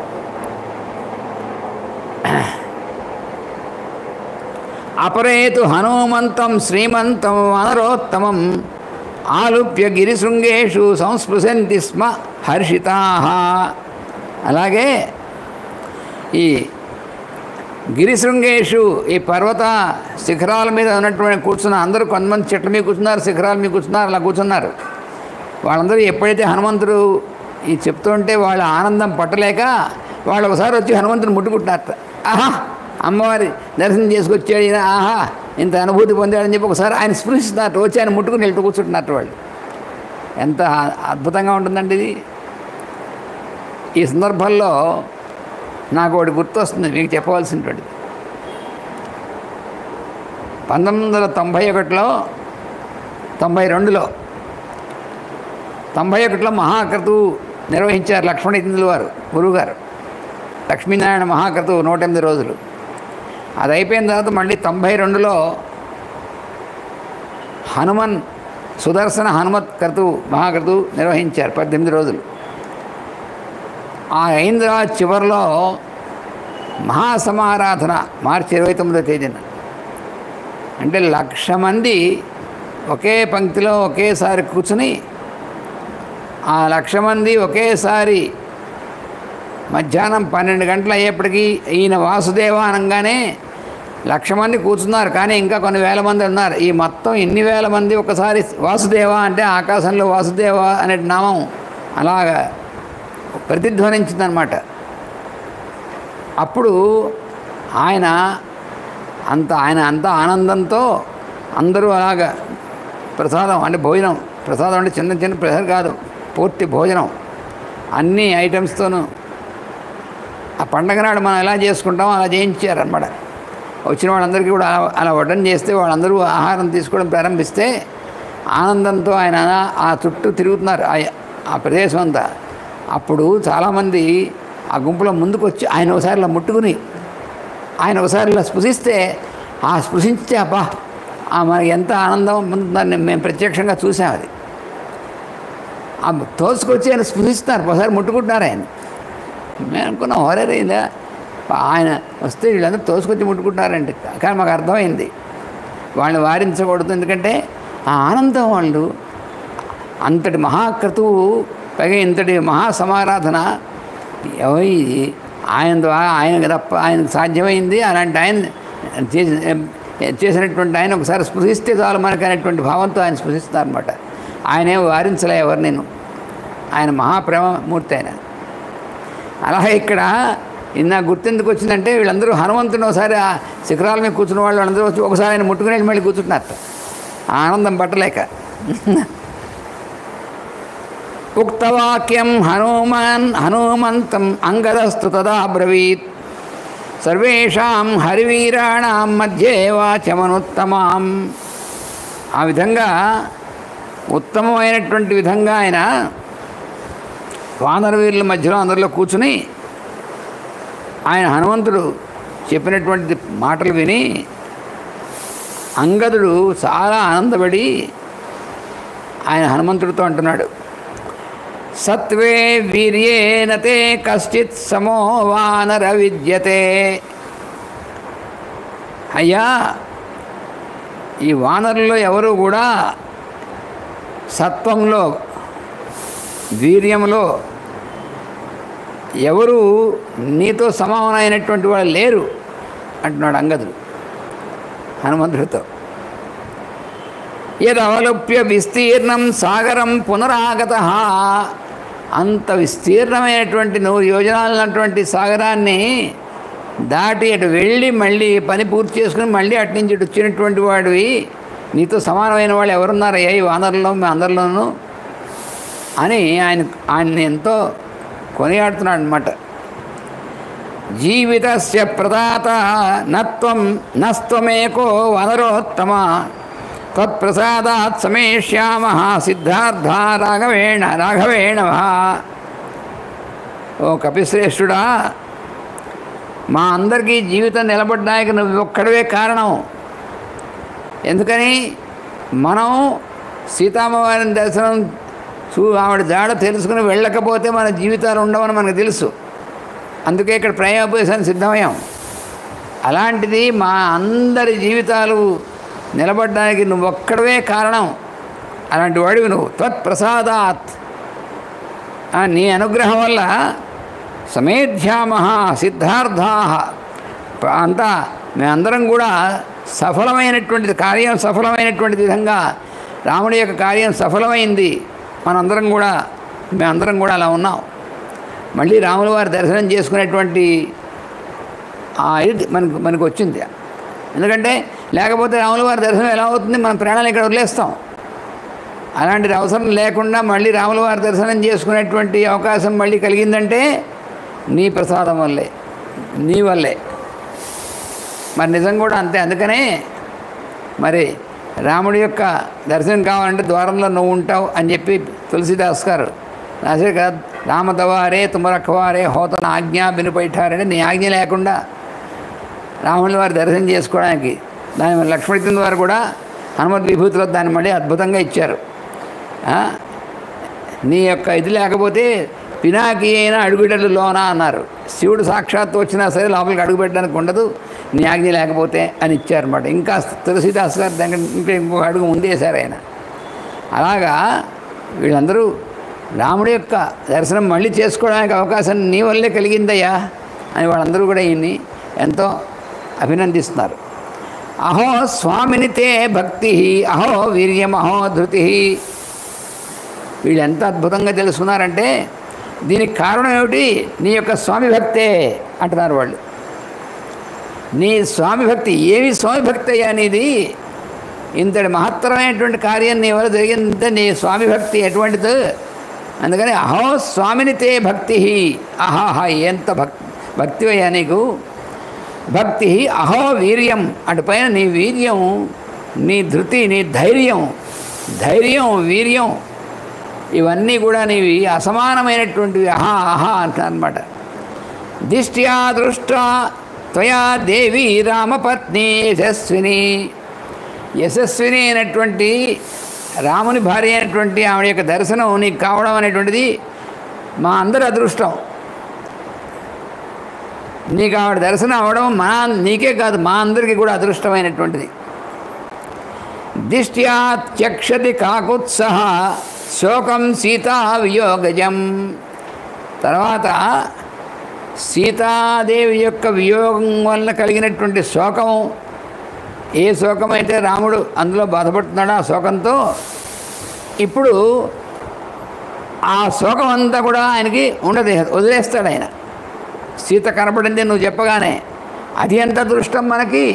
అపరేతు హనుమంతం శ్రీమంతం అనరోత్తమం ఆలుప్య గిరిశృంగేషు సంస్పృశంతి స్మ హర్షితా అలాగే ఈ గిరిశృంగేషు ఈ పర్వత శిఖరాల మీద ఉన్నటువంటి కూర్చున్న అందరూ కొంతమంది చెట్ల మీద కూర్చున్నారు శిఖరాల మీద కూర్చున్నారు అలా కూర్చున్నారు వాళ్ళందరూ ఎప్పుడైతే హనుమంతుడు ఈ చెప్తుంటే వాళ్ళ ఆనందం పట్టలేక వాళ్ళు ఒకసారి వచ్చి హనుమంతుని ముట్టుకుంటున్నారట ఆహా అమ్మవారి దర్శనం చేసుకొచ్చాడు ఈయన ఆహా ఇంత అనుభూతి పొందాడని చెప్పి ఒకసారి ఆయన స్పృశిస్తున్నట్టు వచ్చి ఆయన ముట్టుకుని వెళ్తూ కూర్చుంటున్నట్టు వాళ్ళు ఎంత అద్భుతంగా ఉంటుందండి ఇది ఈ సందర్భంలో నాకు ఒకటి గుర్తొస్తుంది మీకు చెప్పవలసినటువంటిది పంతొమ్మిది వందల తొంభై ఒకటిలో తొంభై రెండులో తొంభై ఒకటిలో మహాక్రతువు నిర్వహించారు లక్ష్మణ ఇందుల వారు గురువుగారు లక్ష్మీనారాయణ మహాక్రతువు నూట ఎనిమిది రోజులు అది అయిపోయిన తర్వాత మళ్ళీ తొంభై రెండులో హనుమన్ సుదర్శన హనుమత్ క్రతువు మహాక్రతువు నిర్వహించారు పద్దెనిమిది రోజులు ఆ అయిన తర్వాత చివరిలో మహాసమారాధన మార్చి ఇరవై తొమ్మిదో తేదీన అంటే లక్ష మంది ఒకే పంక్తిలో ఒకేసారి కూర్చుని ఆ లక్ష మంది ఒకేసారి మధ్యాహ్నం పన్నెండు గంటలు అయ్యేప్పటికీ ఈయన వాసుదేవ అనగానే లక్ష మంది కూర్చున్నారు కానీ ఇంకా కొన్ని వేల మంది ఉన్నారు ఈ మొత్తం ఇన్ని వేల మంది ఒకసారి వాసుదేవ అంటే ఆకాశంలో వాసుదేవ అనే నామం అలాగా ప్రతిధ్వనించిందనమాట అప్పుడు ఆయన అంత ఆయన అంత ఆనందంతో అందరూ అలాగా ప్రసాదం అంటే భోజనం ప్రసాదం అంటే చిన్న చిన్న ప్రసాదం కాదు పూర్తి భోజనం అన్ని ఐటమ్స్తోనూ ఆ పండగ నాడు మనం ఎలా చేసుకుంటామో అలా చేయించారనమాట వచ్చిన వాళ్ళందరికీ కూడా అలా అలా వడ్డన చేస్తే వాళ్ళందరూ ఆహారం తీసుకోవడం ప్రారంభిస్తే ఆనందంతో ఆయన ఆ చుట్టూ తిరుగుతున్నారు ఆ- ఆ ప్రదేశం అంతా అప్పుడు చాలామంది ఆ గుంపులో ముందుకు వచ్చి ఆయన ఒకసారి ఇలా ముట్టుకుని ఆయన ఒకసారి ఇలా స్పృశిస్తే ఆ స్పృశించే అబ్బా ఆ మనకి ఎంత ఆనందం ఉంటుందని మేము ప్రత్యక్షంగా చూసాం అది ఆ తోసుకొచ్చి ఆయన స్పృశిస్తున్నారు ఒకసారి ముట్టుకుంటున్నారు ఆయన మేము అనుకున్నాం హోరేరైందా ఆయన వస్తే వీళ్ళందరూ తోసుకొచ్చి ముట్టుకుంటారండి కానీ మాకు అర్థమైంది వాళ్ళని వారించకూడదు ఎందుకంటే ఆ ఆనందం వాళ్ళు అంతటి మహాక్రతువు పైగా ఇంతటి మహాసమారాధన ఎవరి ఆయన ద్వారా ఆయన తప్ప ఆయనకు సాధ్యమైంది అలాంటి ఆయన చేసి చేసినటువంటి ఆయన ఒకసారి స్పృశిస్తే చాలు మనకు అనేటువంటి భావంతో ఆయన స్పృశిస్తారనమాట ఆయనే వారించలే ఎవరు నేను ఆయన మహాప్రేమమూర్తి ఆయన అలాగే ఇక్కడ ఇందా గుర్తెందుకు వచ్చిందంటే వీళ్ళందరూ హనుమంతుని ఒకసారి ఆ శిఖరాల మీద కూర్చున్న వాళ్ళు వాళ్ళందరూ వచ్చి ఒకసారి ఆయన ముట్టుకుని వెళ్ళి మళ్ళీ కూర్చుంటున్నారు ఆ ఆనందం పట్టలేక ఉక్తవాక్యం హనుమాన్ హనుమంతం అంగదస్తు తదా బ్రవీత్ సర్వేషాం హరివీరాణం మధ్యే వాచమనుత్తమాం ఆ విధంగా ఉత్తమమైనటువంటి విధంగా ఆయన వానరవీరుల మధ్యలో అందరిలో కూర్చుని ఆయన హనుమంతుడు చెప్పినటువంటి మాటలు విని అంగదుడు చాలా ఆనందపడి ఆయన హనుమంతుడితో అంటున్నాడు సత్వే వీర్యేన తే కశ్చిత్ సమో వానర విద్యతే అయ్యా ఈ వానరుల్లో ఎవరు కూడా సత్వంలో వీర్యంలో ఎవరు నీతో సమానమైనటువంటి వాళ్ళు లేరు అంటున్నాడు అంగదుడు హనుమంతుడితో యదవలప్య విస్తీర్ణం సాగరం పునరాగత అంత విస్తీర్ణమైనటువంటి నూరు యోజనాలు ఉన్నటువంటి సాగరాన్ని దాటి అటు వెళ్ళి మళ్ళీ పని పూర్తి చేసుకుని మళ్ళీ అటు నుంచి ఇటు వచ్చినటువంటి వాడివి నీతో సమానమైన వాళ్ళు ఎవరున్నారయ్యా ఈ వానరుల్లో మీ అందరిలోనూ అని ఆయన ఆయన్ని ఎంతో కొనియాడుతున్నాడు అనమాట జీవితస్య ప్రదాత నత్వం నస్త్వమేకో వనరోత్తమ తత్ప్రసాదాత్ సమేష్యామ సిద్ధార్థ రాఘవేణ రాఘవేణ ఓ కపిశ్రేష్ఠుడా మా అందరికీ జీవితం నిలబడ్డానికి నువ్వు ఒక్కడవే కారణం ఎందుకని మనం సీతామ్మవారిని దర్శనం చూ ఆవిడ జాడ తెలుసుకుని వెళ్ళకపోతే మన జీవితాలు ఉండవని మనకు తెలుసు అందుకే ఇక్కడ ప్రయోగోపేశాన్ని సిద్ధమయ్యాం అలాంటిది మా అందరి జీవితాలు నిలబడడానికి నువ్వు ఒక్కడవే కారణం అలాంటి వాడివి నువ్వు త్వత్ప్రసాదాత్ ఆ, నీ అనుగ్రహం వల్ల సమేధ్యామహ సిద్ధార్థా అంతా మేమందరం కూడా సఫలమైనటువంటిది కార్యం సఫలమైనటువంటి విధంగా రాముడి యొక్క కార్యం సఫలమైంది మనందరం కూడా మేమందరం కూడా అలా ఉన్నాం మళ్ళీ రాముల వారి దర్శనం చేసుకునేటువంటి ఆ ఇది మనకు మనకు వచ్చింది ఎందుకంటే లేకపోతే రాముల వారి దర్శనం ఎలా అవుతుంది మన ప్రాణాలు ఇక్కడ వదిలేస్తాం అలాంటిది అవసరం లేకుండా మళ్ళీ రాముల వారి దర్శనం చేసుకునేటువంటి అవకాశం మళ్ళీ కలిగిందంటే నీ ప్రసాదం వల్లే నీ వల్లే మరి నిజం కూడా అంతే అందుకనే మరి రాముడి యొక్క దర్శనం కావాలంటే ద్వారంలో నువ్వు ఉంటావు అని చెప్పి తులసిదాస్ గారు రాసే కదా రామతవారే తుమరక్కవారే హోతన ఆజ్ఞ బినుపైఠారంటే నీ ఆజ్ఞ లేకుండా రాముల వారి దర్శనం చేసుకోవడానికి దాని మరి లక్ష్మణితం వారు కూడా హనుమద్ విభూతిలో దాన్ని మళ్ళీ అద్భుతంగా ఇచ్చారు ఆ? నీ యొక్క ఇది లేకపోతే పినాకి అయినా అడుగుబెట్టలు లోన అన్నారు శివుడు సాక్షాత్తు వచ్చినా సరే లోపలికి అడుగుపెట్టడానికి ఉండదు నీ ఆజ్ఞ లేకపోతే అని ఇచ్చారన్నమాట ఇంకా తులసిదాస్ గారు దగ్గర ఇంకా ఇంకొక అడుగు ముందేశారు ఆయన అలాగా వీళ్ళందరూ రాముడి యొక్క దర్శనం మళ్ళీ చేసుకోవడానికి అవకాశం నీ వల్లే కలిగిందయ్యా అని వాళ్ళందరూ కూడా ఈయన్ని ఎంతో అభినందిస్తున్నారు అహో స్వామిని తే భక్తి అహో వీర్యం అహో ధృతి వీళ్ళు ఎంత అద్భుతంగా తెలుసుకున్నారంటే దీనికి కారణం ఏమిటి నీ యొక్క స్వామి భక్తే అంటున్నారు వాళ్ళు నీ స్వామి భక్తి ఏమి స్వామి భక్తి అయ్యా నీది ఇంతటి మహత్తరమైనటువంటి కార్యం నీ వల్ల జరిగిందంటే నీ స్వామి భక్తి ఎటువంటిది అందుకని అహో స్వామిని తే భక్తి అహాహా ఎంత భక్ భక్తి అయ్యా నీకు భక్తి అహో వీర్యం అటు పైన నీ వీర్యం నీ ధృతి నీ ధైర్యం ధైర్యం వీర్యం ఇవన్నీ కూడా నీవి అసమానమైనటువంటివి అహా అహా అంటారనమాట దిష్ట్యా దృష్ట త్వయా దేవి రామపత్ని యశస్విని యశస్విని అయినటువంటి రాముని భార్య అయినటువంటి ఆవిడ యొక్క దర్శనం నీకు కావడం అనేటువంటిది మా అందరి అదృష్టం నీకు ఆవిడ దర్శనం అవ్వడం మా నీకే కాదు మా అందరికీ కూడా అదృష్టమైనటువంటిది దిష్ట్యా త్యక్షతి కాకుత్సహ శోకం సీతా వియోగజం తర్వాత సీతాదేవి యొక్క వియోగం వల్ల కలిగినటువంటి శోకం ఏ శోకమైతే రాముడు అందులో బాధపడుతున్నాడో ఆ శోకంతో ఇప్పుడు ఆ శోకం అంతా కూడా ఆయనకి ఉండదు వదిలేస్తాడు ఆయన సీత కనపడింది నువ్వు చెప్పగానే అది ఎంత దృష్టం మనకి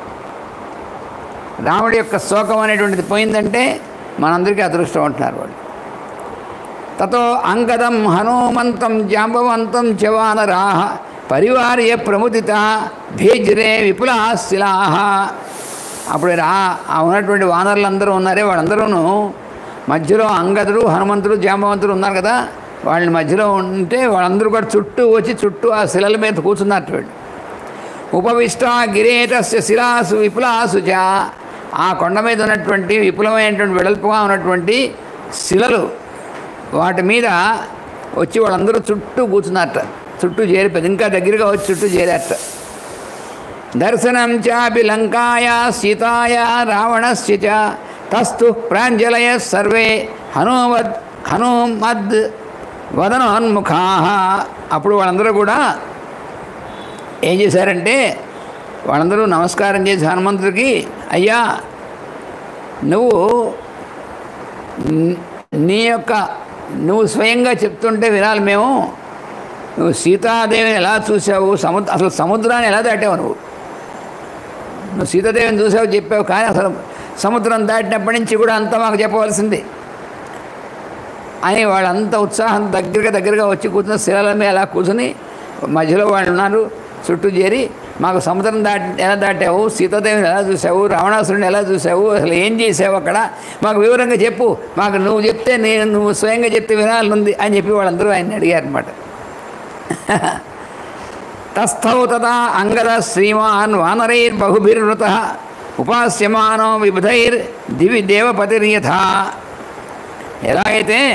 రాముడి యొక్క శోకం అనేటువంటిది పోయిందంటే మనందరికీ అదృష్టం అంటున్నారు వాళ్ళు తతో అంగదం హనుమంతం జాంబవంతం చ వానరాహ పరివార్య ప్రముదిత భేజ్రే విపులా శిలాహ అప్పుడు రా ఆ ఉన్నటువంటి వానరులందరూ ఉన్నారే వాళ్ళందరూను మధ్యలో అంగదుడు హనుమంతుడు జాంబవంతుడు ఉన్నారు కదా వాళ్ళ మధ్యలో ఉంటే వాళ్ళందరూ కూడా చుట్టూ వచ్చి చుట్టూ ఆ శిలల మీద కూర్చున్నారు వీళ్ళు ఉపవిష్ట గిరేటస్య శిలాసు విపులాసు చ ఆ కొండ మీద ఉన్నటువంటి విపులమైనటువంటి వెడల్పుగా ఉన్నటువంటి శిలలు వాటి మీద వచ్చి వాళ్ళందరూ చుట్టూ కూర్చున్నారట చుట్టూ చేరిపోయింది ఇంకా దగ్గరగా వచ్చి చుట్టూ చేరారట దర్శనం చాపి లంకాయ సీతాయ రావణస్య చ తస్తు ప్రాంజలయ సర్వే హనుమద్ హనుమద్ వదనోన్ముఖా అప్పుడు వాళ్ళందరూ కూడా ఏం చేశారంటే వాళ్ళందరూ నమస్కారం చేసి హనుమంతుడికి అయ్యా నువ్వు న్- నీ యొక్క నువ్వు స్వయంగా చెప్తుంటే వినాలి మేము నువ్వు సీతాదేవిని ఎలా చూసావు సముద్ర అసలు సముద్రాన్ని ఎలా దాటావు నువ్వు నువ్వు సీతాదేవిని చూసావు చెప్పావు కానీ అసలు సముద్రం దాటినప్పటి నుంచి కూడా అంతా మాకు చెప్పవలసింది అని వాళ్ళంతా ఉత్సాహం దగ్గరగా దగ్గరగా వచ్చి కూర్చుని శిలల మీద అలా కూర్చుని మధ్యలో వాళ్ళు ఉన్నారు చుట్టూ చేరి మాకు సముద్రం దాటి ఎలా దాటావు సీతాదేవిని ఎలా చూసావు రావణాసురుని ఎలా చూసావు అసలు ఏం చేసావు అక్కడ మాకు వివరంగా చెప్పు మాకు నువ్వు చెప్తే నేను నువ్వు స్వయంగా చెప్తే వినాలనుంది అని చెప్పి వాళ్ళందరూ ఆయన్ని అడిగారు అనమాట తస్థౌ తదా అంగద శ్రీమాన్ వానరైర్బహుభిర్వృత ఉపాస్యమానో విబుధైర్ దివి దేవపతిర్యథ ఎలాగైతే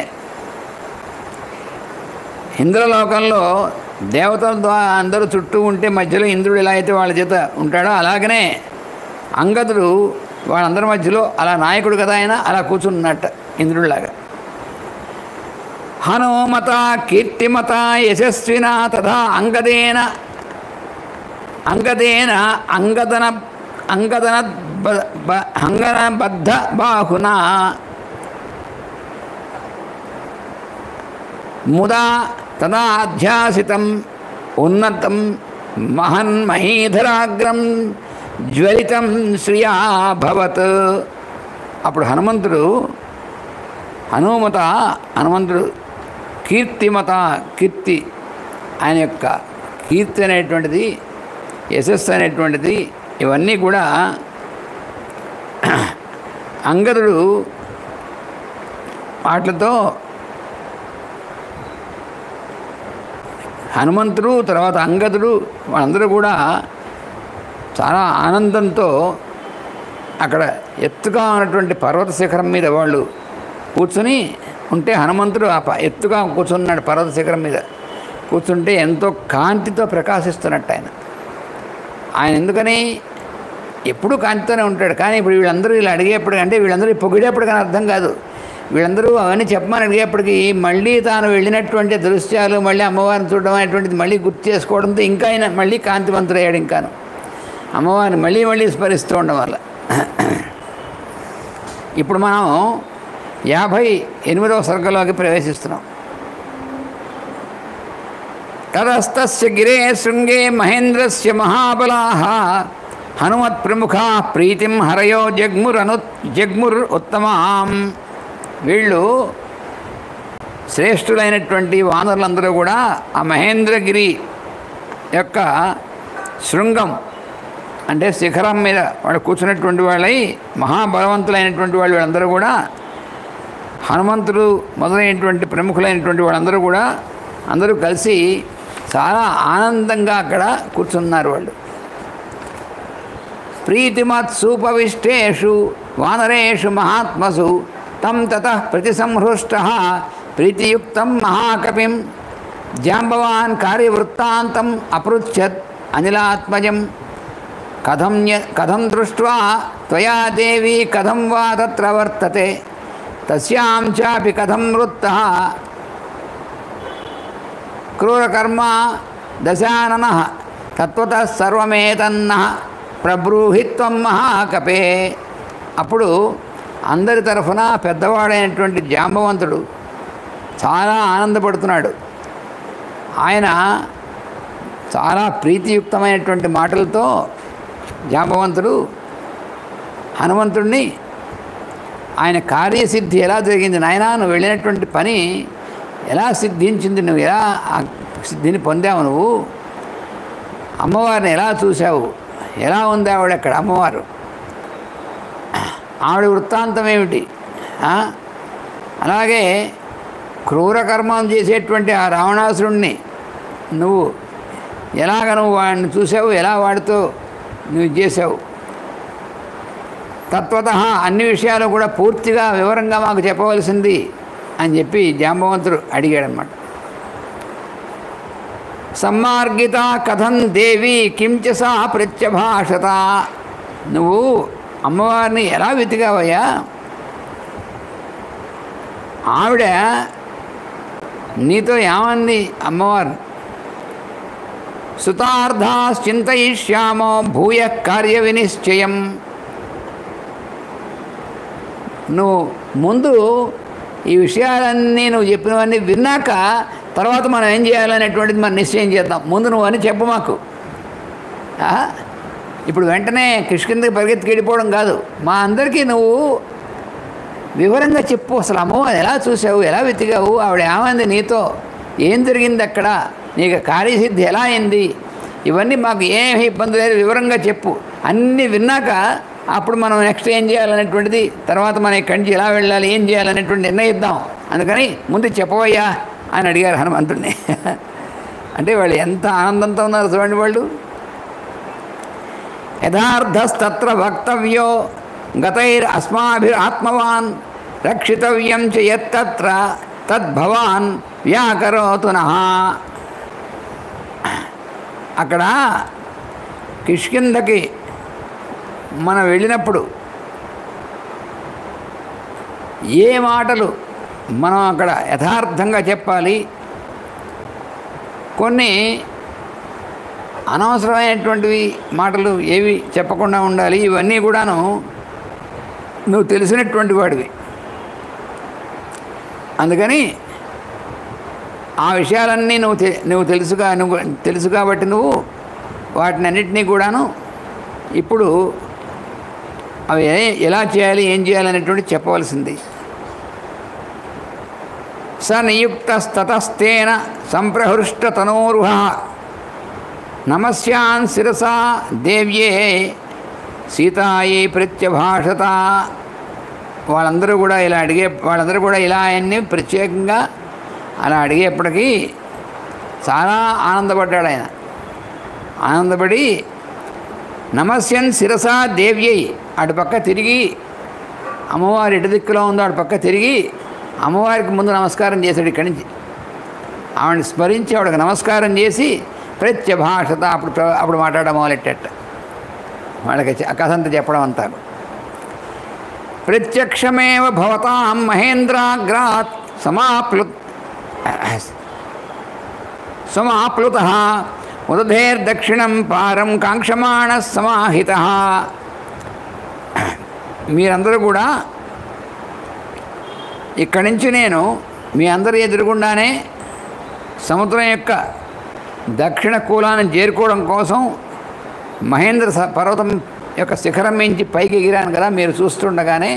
ఇంద్రలోకంలో దేవతల ద్వారా అందరూ చుట్టూ ఉంటే మధ్యలో ఇంద్రుడు ఎలా అయితే వాళ్ళ చేత ఉంటాడో అలాగనే అంగదుడు వాళ్ళందరి మధ్యలో అలా నాయకుడు కదా ఆయన అలా కూర్చున్నట్ట ఇంద్రుడిలాగా హనుమత కీర్తిమత యశస్విన తథా అంగదేన అంగదేన అంగదన అంగదన బ- బ- అంగనబద్ధ బాహునా ముదా తదా అధ్యాసితం ఉన్నతం మహన్మహీధరాగ్రం జ్వలితం శ్రియాభవత్ అప్పుడు హనుమంతుడు హనుమత హనుమంతుడు కీర్తిమత కీర్తి ఆయన యొక్క కీర్తి అనేటువంటిది యశస్సు అనేటువంటిది ఇవన్నీ కూడా అంగదుడు వాటితో హనుమంతుడు తర్వాత అంగదుడు వాళ్ళందరూ కూడా చాలా ఆనందంతో అక్కడ ఎత్తుగా ఉన్నటువంటి పర్వత శిఖరం మీద వాళ్ళు కూర్చుని ఉంటే హనుమంతుడు ఆ ప- ఎత్తుగా కూర్చున్నాడు పర్వత శిఖరం మీద కూర్చుంటే ఎంతో కాంతితో ప్రకాశిస్తున్నట్టు ఆయన ఆయన ఎందుకని ఎప్పుడూ కాంతితోనే ఉంటాడు కానీ ఇప్పుడు వీళ్ళందరూ ఇలా అడిగేప్పుడు అంటే వీళ్ళందరూ పొగిడేప్పుడు కానీ అర్థం కాదు వీళ్ళందరూ అవన్నీ చెప్పమని అడిగేప్పటికి మళ్ళీ తాను వెళ్ళినటువంటి దృశ్యాలు మళ్ళీ అమ్మవారిని చూడడం అనేటువంటిది మళ్ళీ గుర్తు చేసుకోవడంతో ఇంకా ఆయన మళ్ళీ కాంతివంతుడయ్యాడు ఇంకాను అమ్మవారిని మళ్ళీ మళ్ళీ స్మరిస్తూ ఉండడం వల్ల ఇప్పుడు మనం యాభై ఎనిమిదవ సర్గలోకి ప్రవేశిస్తున్నాం తదస్తస్య గిరే శృంగే మహేంద్రస్య మహాబలాః హనుమత్ ప్రముఖా ప్రీతిం హరయో జగ్మురను జగ్ముర్ ఉత్తమాం వీళ్ళు శ్రేష్ఠులైనటువంటి వానరులందరూ కూడా ఆ మహేంద్రగిరి యొక్క శృంగం అంటే శిఖరం మీద వాళ్ళు కూర్చున్నటువంటి వాళ్ళై మహాబలవంతులైనటువంటి వాళ్ళు వీళ్ళందరూ కూడా హనుమంతుడు మొదలైనటువంటి ప్రముఖులైనటువంటి వాళ్ళందరూ కూడా అందరూ కలిసి చాలా ఆనందంగా అక్కడ కూర్చున్నారు వాళ్ళు ప్రీతిమత్సూపవిష్టేషు వానరేషు మహాత్మసు తం తత ప్రతిసంహృష్ట ప్రీతియుక్తం మహాకపిం జాంబవాన్ కార్యవృత్తాంతం అపృచ్ఛత్ అనిలాత్మజం కథం న్య- కథం దృష్ట్వా త్వయా దేవి కథం వా తత్ర వర్తతే తస్యాం చాపి కథం వృత్తః క్రూరకర్మ దశానన తత్వత సర్వమేతన్న ప్రబ్రూహిత్వం మహాకపే అప్పుడు అందరి తరఫున పెద్దవాడైనటువంటి జాంబవంతుడు చాలా ఆనందపడుతున్నాడు ఆయన చాలా ప్రీతియుక్తమైనటువంటి మాటలతో జాంబవంతుడు హనుమంతుడిని ఆయన కార్యసిద్ధి ఎలా జరిగింది నాయనా నువ్వు వెళ్ళినటువంటి పని ఎలా సిద్ధించింది నువ్వు ఎలా ఆ సిద్ధిని పొందావు నువ్వు అమ్మవారిని ఎలా చూసావు ఎలా ఉంది ఆవిడ అక్కడ అమ్మవారు ఆవిడ వృత్తాంతం ఏమిటి ఆ? అలాగే క్రూర కర్మం చేసేటువంటి ఆ రావణాసురుణ్ణి నువ్వు ఎలాగ నువ్వు వాడిని చూసావు ఎలా వాడితో నువ్వు ఇది చేసావు తత్వత అన్ని విషయాలు కూడా పూర్తిగా వివరంగా మాకు చెప్పవలసింది అని చెప్పి జాంబవంతుడు అడిగాడనమాట సమ్మార్గిత కథం దేవి కించ సా ప్రత్యభాషత నువ్వు అమ్మవారిని ఎలా వెతికావయ్యా ఆవిడ నీతో ఏమంది అమ్మవారు సుతార్థాశ్చింతయిష్యామో భూయ కార్య వినిశ్చయం నువ్వు ముందు ఈ విషయాలన్నీ నువ్వు చెప్పినవన్నీ విన్నాక తర్వాత మనం ఏం చేయాలనేటువంటిది మనం నిశ్చయం చేద్దాం ముందు నువ్వు అని చెప్పు మాకు ఆ? ఇప్పుడు వెంటనే కిష్కిందకి పరిగెత్తికి వెళ్ళిపోవడం కాదు మా అందరికీ నువ్వు వివరంగా చెప్పు అసలు అమ్మవారు ఎలా చూసావు ఎలా వెతికావు ఆవిడ ఏమైంది నీతో ఏం జరిగింది అక్కడ నీకు కార్యసిద్ధి ఎలా అయింది ఇవన్నీ మాకు ఏమీ ఇబ్బంది లేదు వివరంగా చెప్పు అన్నీ విన్నాక అప్పుడు మనం నెక్స్ట్ ఏం చేయాలనేటువంటిది తర్వాత మనం ఇక్కడి నుంచి ఎలా వెళ్ళాలి ఏం చేయాలనేటువంటి నిర్ణయిద్దాం అందుకని ముందు చెప్పవయ్యా అని అడిగారు హనుమంతుడిని అంటే వాళ్ళు ఎంత ఆనందంతో ఉన్నారు చూడండి వాళ్ళు యథార్థస్తత్ర వక్తవ్యో గతైర్ అస్మాభిర్ ఆత్మవాన్ రక్షితవ్యం చ యత్తత్ర తద్భవాన్ వ్యాకరోతు నః అక్కడ కిష్కిందకి మనం వెళ్ళినప్పుడు ఏ మాటలు మనం అక్కడ యథార్థంగా చెప్పాలి కొన్ని అనవసరమైనటువంటివి మాటలు ఏవి చెప్పకుండా ఉండాలి ఇవన్నీ కూడాను నువ్వు తెలిసినటువంటి వాడివి అందుకని ఆ విషయాలన్నీ నువ్వు తె నువ్వు తెలుసుగా నువ్వు తెలుసు కాబట్టి నువ్వు వాటిని అన్నిటినీ కూడాను ఇప్పుడు అవి ఏ- ఎలా చేయాలి ఏం చేయాలి అనేటువంటి చెప్పవలసింది స నియుక్తస్తతస్తేన సంప్రహృష్టతనోరుహ నమస్యాన్ శిరసా దేవ్యే సీతాయే ప్రత్యభాషత వాళ్ళందరూ కూడా ఇలా అడిగే వాళ్ళందరూ కూడా ఇలా ఆయన్ని ప్రత్యేకంగా అలా అడిగేప్పటికీ చాలా ఆనందపడ్డాడు ఆయన ఆనందపడి నమస్యన్ శిరసా దేవ్యై అటుపక్క తిరిగి అమ్మవారి ఎటు దిక్కులో ఉందో అటు పక్క తిరిగి అమ్మవారికి ముందు నమస్కారం చేశాడు ఇక్కడి నుంచి ఆవిడని స్మరించి ఆవిడకి నమస్కారం చేసి ప్రత్యభాషత అప్పుడు ప్ర- అప్పుడు మాట్లాడడం మొదలెట్టేట వాళ్ళకి చె- కథ అంతా చెప్పడం అంతా ప్రత్యక్షమేవ భవతాం మహేంద్రాగ్రాత్ సమాప్లు సమాప్లుత ఉదధేర్దక్షిణం పారం కాంక్షమాణ సమాహిత మీరందరూ కూడా ఇక్కడి నుంచి నేను మీ అందరి ఎదురుగుండానే సముద్రం యొక్క దక్షిణ కూలాన్ని చేరుకోవడం కోసం మహేంద్ర స- పర్వతం యొక్క శిఖరం మించి పైకి ఎగిరాను కదా మీరు చూస్తుండగానే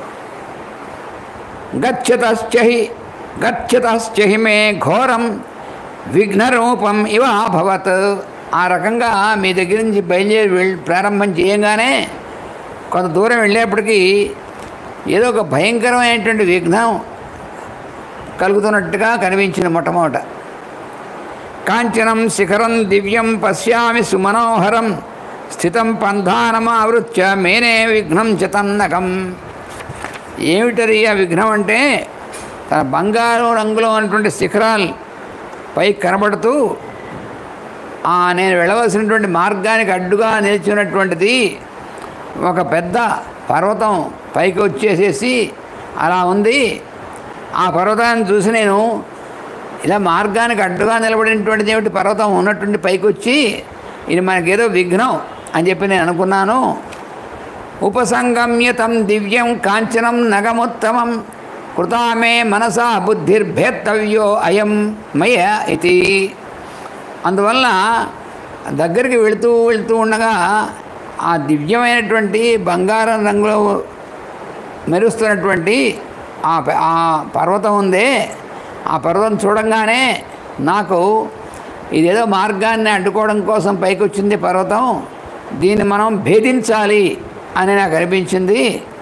గచ్చతశ్చహి గచ్చతశ్చహి మే ఘోరం విఘ్నరూపం ఇవ అభవత్ ఆ రకంగా మీ దగ్గర నుంచి బయలుదేరి వెళ్ళి ప్రారంభం చేయగానే కొంత దూరం వెళ్ళేప్పటికీ ఏదో ఒక భయంకరమైనటువంటి విఘ్నం కలుగుతున్నట్టుగా కనిపించింది మొట్టమొదట కాంచనం శిఖరం దివ్యం పశ్యామి సుమనోహరం స్థితం పంధానమావృత్య మేనే విఘ్నం చతన్నకం ఏమిటది ఆ విఘ్నం అంటే తన బంగారు రంగులో ఉన్నటువంటి శిఖరాలు పైకి కనబడుతూ ఆ నేను వెళ్ళవలసినటువంటి మార్గానికి అడ్డుగా నిలిచినటువంటిది ఒక పెద్ద పర్వతం పైకి వచ్చేసేసి అలా ఉంది ఆ పర్వతాన్ని చూసి నేను ఇలా మార్గానికి అడ్డుగా నిలబడినటువంటిది ఏమిటి పర్వతం ఉన్నటువంటి పైకి వచ్చి ఇది మనకేదో విఘ్నం అని చెప్పి నేను అనుకున్నాను ఉపసంగమ్య తం దివ్యం కాంచనం నగముత్తమం కృతామే మనసా బుద్ధిర్భేత్తవ్యో అయం మయ ఇది అందువల్ల దగ్గరికి వెళుతూ వెళుతూ ఉండగా ఆ దివ్యమైనటువంటి బంగారం రంగులో మెరుస్తున్నటువంటి ఆ ప- ఆ పర్వతం ఉందే ఆ పర్వతం చూడంగానే నాకు ఇదేదో మార్గాన్ని అడ్డుకోవడం కోసం పైకి వచ్చింది పర్వతం దీన్ని మనం భేదించాలి అని నాకు అనిపించింది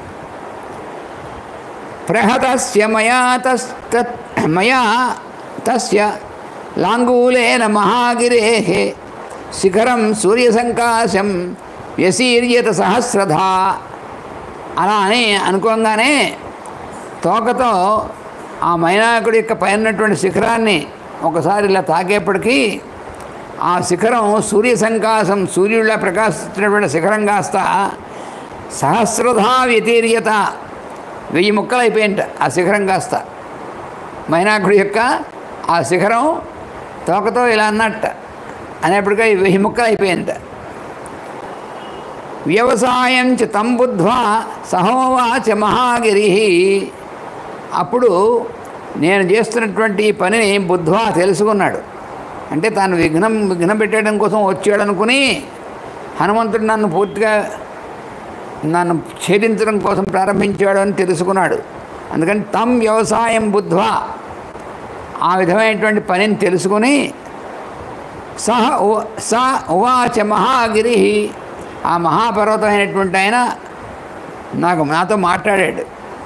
ప్రహతస్య మయా తస్తత్ మయా తస్య లాంగూలేన మహాగిరే శిఖరం సూర్యసంకాశం వ్యసీర్యత సహస్రధా అలా అని అనుకోగానే తోకతో ఆ మైనాకుడి యొక్క పైన ఉన్నటువంటి శిఖరాన్ని ఒకసారి ఇలా తాకేపటికి ఆ శిఖరం సూర్య సంకాశం సూర్యుడిలా ప్రకాశిస్తున్నటువంటి శిఖరం కాస్త సహస్రధా వ్యతీర్యత వెయ్యి ముక్కలు అయిపోయింట ఆ శిఖరం కాస్త మైనాకుడి యొక్క ఆ శిఖరం తోకతో ఇలా అన్నట్ట అనేప్పటికీ వెయ్యి ముక్కలు అయిపోయింట వ్యవసాయం చ తం బుద్ధ్వా సహోవాచ మహాగిరి అప్పుడు నేను చేస్తున్నటువంటి ఈ పనిని బుద్ధ్వా తెలుసుకున్నాడు అంటే తాను విఘ్నం విఘ్నం పెట్టడం కోసం వచ్చాడు అనుకుని హనుమంతుడు నన్ను పూర్తిగా నన్ను ఛేదించడం కోసం ప్రారంభించాడు అని తెలుసుకున్నాడు అందుకని తమ్ వ్యవసాయం బుద్ధ్వా ఆ విధమైనటువంటి పనిని తెలుసుకుని సహ ఉ- స ఉవాచ మహాగిరి ఆ మహాపర్వతమైనటువంటి ఆయన నాకు నాతో మాట్లాడాడు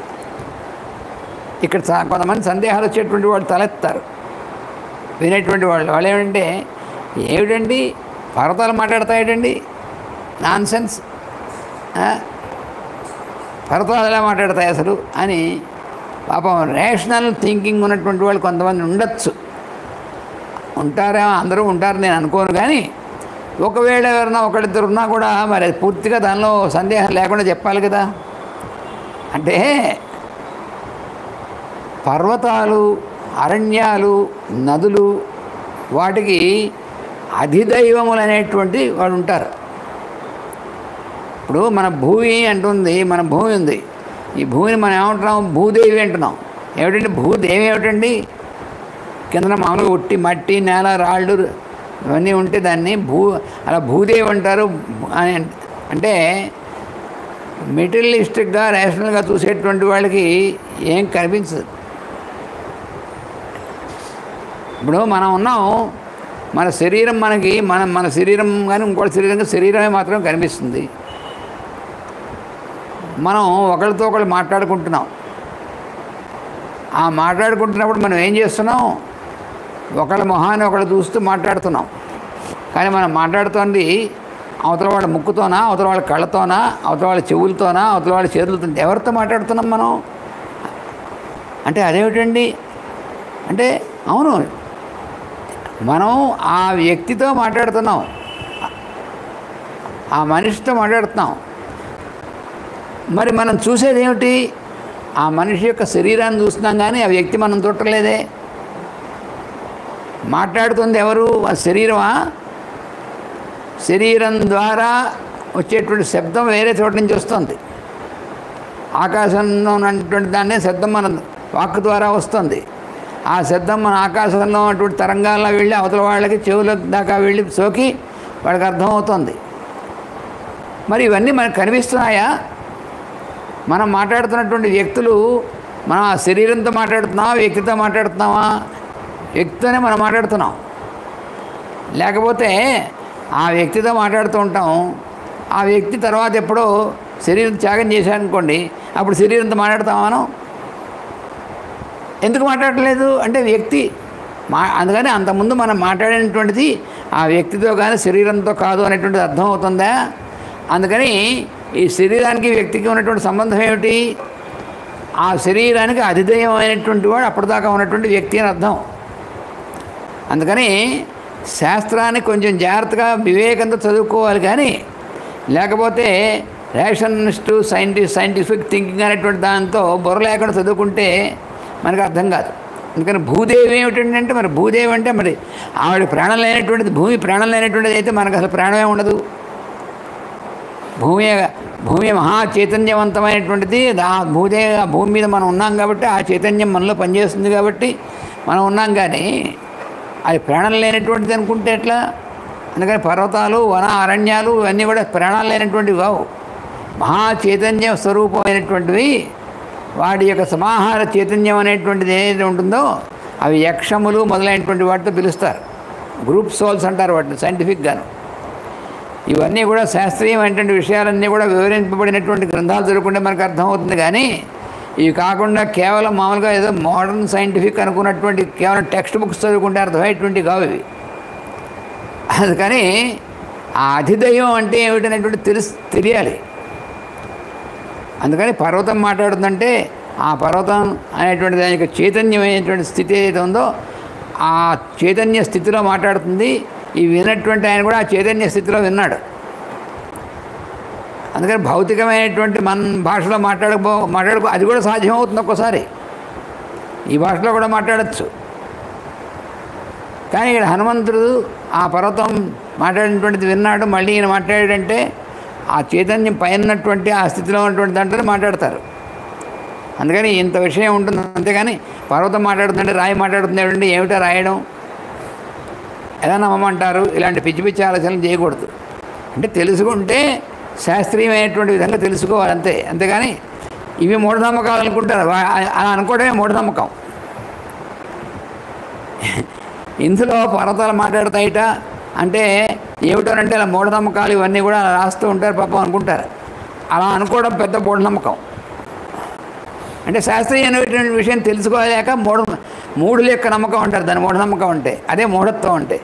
ఇక్కడ చా- కొంతమంది సందేహాలు వచ్చేటువంటి వాళ్ళు తలెత్తారు వినేటువంటి వాళ్ళు వాళ్ళు ఏమంటే ఏమిటండి పర్వతాలు మాట్లాడతాయేటండి నాన్ సెన్స్ పర్వతాలు ఎలా మాట్లాడతాయి అసలు అని పాపం రేషనల్ థింకింగ్ ఉన్నటువంటి వాళ్ళు కొంతమంది ఉండొచ్చు ఉంటారా అందరూ ఉంటారు నేను అనుకోను కానీ ఒకవేళ ఎవరైనా ఒకళ్ళిద్దరు ఉన్నా కూడా మరి అది పూర్తిగా దానిలో సందేహం లేకుండా చెప్పాలి కదా అంటే పర్వతాలు అరణ్యాలు నదులు వాటికి అధిదైవములు అనేటువంటి వాడు ఉంటారు ఇప్పుడు మన భూమి అంటుంది మన భూమి ఉంది ఈ భూమిని మనం ఏమంటున్నాం భూదేవి అంటున్నాం ఏమిటండి భూదేవి ఏమిటండి కింద మామూలుగా ఉట్టి మట్టి నేల రాళ్ళు ఇవన్నీ ఉంటే దాన్ని భూ అలా భూదేవి అంటారు అని అంటే మెటీరియలిస్టిక్గా రేషనల్గా చూసేటువంటి వాళ్ళకి ఏం కనిపించదు ఇప్పుడు మనం ఉన్నాం మన శరీరం మనకి మన మన శరీరం కానీ ఇంకోటి శరీరం శరీరమే మాత్రం కనిపిస్తుంది మనం ఒకరితో ఒకళ్ళు మాట్లాడుకుంటున్నాం ఆ మాట్లాడుకుంటున్నప్పుడు మనం ఏం చేస్తున్నాం ఒకళ్ళ మొహాన్ని ఒకళ్ళు చూస్తూ మాట్లాడుతున్నాం కానీ మనం మాట్లాడుతోంది అవతల వాళ్ళ ముక్కుతోనా అవతల వాళ్ళ కళ్ళతోనా అవతల వాళ్ళ చెవులతోనా అవతల వాళ్ళ చేతులతో ఎవరితో మాట్లాడుతున్నాం మనం అంటే అదేమిటండి అంటే అవును మనం ఆ వ్యక్తితో మాట్లాడుతున్నాం ఆ మనిషితో మాట్లాడుతున్నాం మరి మనం చూసేది ఏమిటి ఆ మనిషి యొక్క శరీరాన్ని చూస్తున్నాం కానీ ఆ వ్యక్తి మనం చూడలేదే మాట్లాడుతుంది ఎవరు ఆ శరీరమా శరీరం ద్వారా వచ్చేటువంటి శబ్దం వేరే చోట నుంచి వస్తుంది ఆకాశంలో ఉన్నటువంటి దాన్నే శబ్దం మన వాక్ ద్వారా వస్తుంది ఆ శబ్దం మన ఆకాశంలో ఉన్నటువంటి తరంగాల్లో వెళ్ళి అవతల వాళ్ళకి చెవుల దాకా వెళ్ళి సోకి వాడికి అర్థమవుతుంది మరి ఇవన్నీ మనకు కనిపిస్తున్నాయా మనం మాట్లాడుతున్నటువంటి వ్యక్తులు మనం ఆ శరీరంతో మాట్లాడుతున్నావా వ్యక్తితో మాట్లాడుతున్నావా వ్యక్తితోనే మనం మాట్లాడుతున్నాం లేకపోతే ఆ వ్యక్తితో మాట్లాడుతూ ఉంటాం ఆ వ్యక్తి తర్వాత ఎప్పుడో శరీరం త్యాగం చేశాడనుకోండి అప్పుడు శరీరంతో మాట్లాడతాం మనం ఎందుకు మాట్లాడలేదు అంటే వ్యక్తి మా అందుకని అంతకుముందు మనం మాట్లాడినటువంటిది ఆ వ్యక్తితో కానీ శరీరంతో కాదు అనేటువంటిది అర్థం అవుతుందా అందుకని ఈ శరీరానికి వ్యక్తికి ఉన్నటువంటి సంబంధం ఏమిటి ఆ శరీరానికి అధిదయమైనటువంటి వాడు అప్పటిదాకా ఉన్నటువంటి వ్యక్తి అని అర్థం అందుకని శాస్త్రాన్ని కొంచెం జాగ్రత్తగా వివేకంతో చదువుకోవాలి కానీ లేకపోతే రేషనిస్ట్ సైంటిస్ట్ సైంటిఫిక్ థింకింగ్ అనేటువంటి దాంతో బుర్ర లేకుండా చదువుకుంటే మనకు అర్థం కాదు అందుకని భూదేవి ఏమిటండి అంటే మరి భూదేవి అంటే మరి ఆవిడ ప్రాణం లేనటువంటిది భూమి ప్రాణం లేనటువంటిది అయితే మనకు అసలు ప్రాణమే ఉండదు భూమి భూమి మహా చైతన్యవంతమైనటువంటిది ఆ భూదే ఆ భూమి మీద మనం ఉన్నాం కాబట్టి ఆ చైతన్యం మనలో పనిచేస్తుంది కాబట్టి మనం ఉన్నాం కానీ అది ప్రాణం లేనటువంటిది అనుకుంటే ఎట్లా అందుకని పర్వతాలు వన అరణ్యాలు ఇవన్నీ కూడా ప్రాణాలు లేనటువంటివి కావు మహా చైతన్య స్వరూపమైనటువంటివి వాడి యొక్క సమాహార చైతన్యం అనేటువంటిది ఏదైతే ఉంటుందో అవి యక్షములు మొదలైనటువంటి వాటితో పిలుస్తారు గ్రూప్ సోల్స్ అంటారు వాటిని సైంటిఫిక్గాను ఇవన్నీ కూడా శాస్త్రీయమైనటువంటి విషయాలన్నీ కూడా వివరింపబడినటువంటి గ్రంథాలు చదువుకుంటే మనకు అర్థమవుతుంది కానీ ఇవి కాకుండా కేవలం మామూలుగా ఏదో మోడర్న్ సైంటిఫిక్ అనుకున్నటువంటి కేవలం టెక్స్ట్ బుక్స్ చదువుకుంటే అర్థమయ్యేటువంటి కావు ఇవి అందుకని ఆ అధిదైవం అంటే ఏమిటనేటువంటి తెలుసు తెలియాలి అందుకని పర్వతం మాట్లాడుతుందంటే ఆ పర్వతం అనేటువంటి దాని యొక్క చైతన్యమైనటువంటి స్థితి ఏదైతే ఉందో ఆ చైతన్య స్థితిలో మాట్లాడుతుంది ఈ విన్నటువంటి ఆయన కూడా ఆ చైతన్య స్థితిలో విన్నాడు అందుకని భౌతికమైనటువంటి మన భాషలో మాట్లాడకపో మాట్లాడుకో అది కూడా సాధ్యమవుతుంది ఒక్కోసారి ఈ భాషలో కూడా మాట్లాడచ్చు కానీ ఇక్కడ హనుమంతుడు ఆ పర్వతం మాట్లాడినటువంటిది విన్నాడు మళ్ళీ ఈయన మాట్లాడాడంటే ఆ చైతన్యం పైనటువంటి ఆ స్థితిలో ఉన్నటువంటి దాంట్లో మాట్లాడతారు అందుకని ఇంత విషయం ఉంటుంది అంతేగాని పర్వతం మాట్లాడుతుందంటే రాయి మాట్లాడుతుంది ఏమిటంటే ఏమిటో రాయడం ఎలా నమ్మమంటారు ఇలాంటి పిచ్చి పిచ్చి ఆలోచనలు చేయకూడదు అంటే తెలుసుకుంటే శాస్త్రీయమైనటువంటి విధంగా తెలుసుకోవాలి అంతే అంతేగాని ఇవి మూఢనమ్మకాలు అనుకుంటారు వా- అలా అనుకోవడమే మూఢనమ్మకం ఇందులో పర్వతాలు మాట్లాడతాయిట అంటే ఏమిటోనంటే అలా మూఢనమ్మకాలు ఇవన్నీ కూడా అలా రాస్తూ ఉంటారు పాపం అనుకుంటారు అలా అనుకోవడం పెద్ద మూఢనమ్మకం అంటే శాస్త్రీయమైనటువంటి విషయం తెలుసుకోలేక మూఢ మూడు లెక్క నమ్మకం అంటారు దాని మూఢనమ్మకం అంటే అదే మూఢత్వం అంటే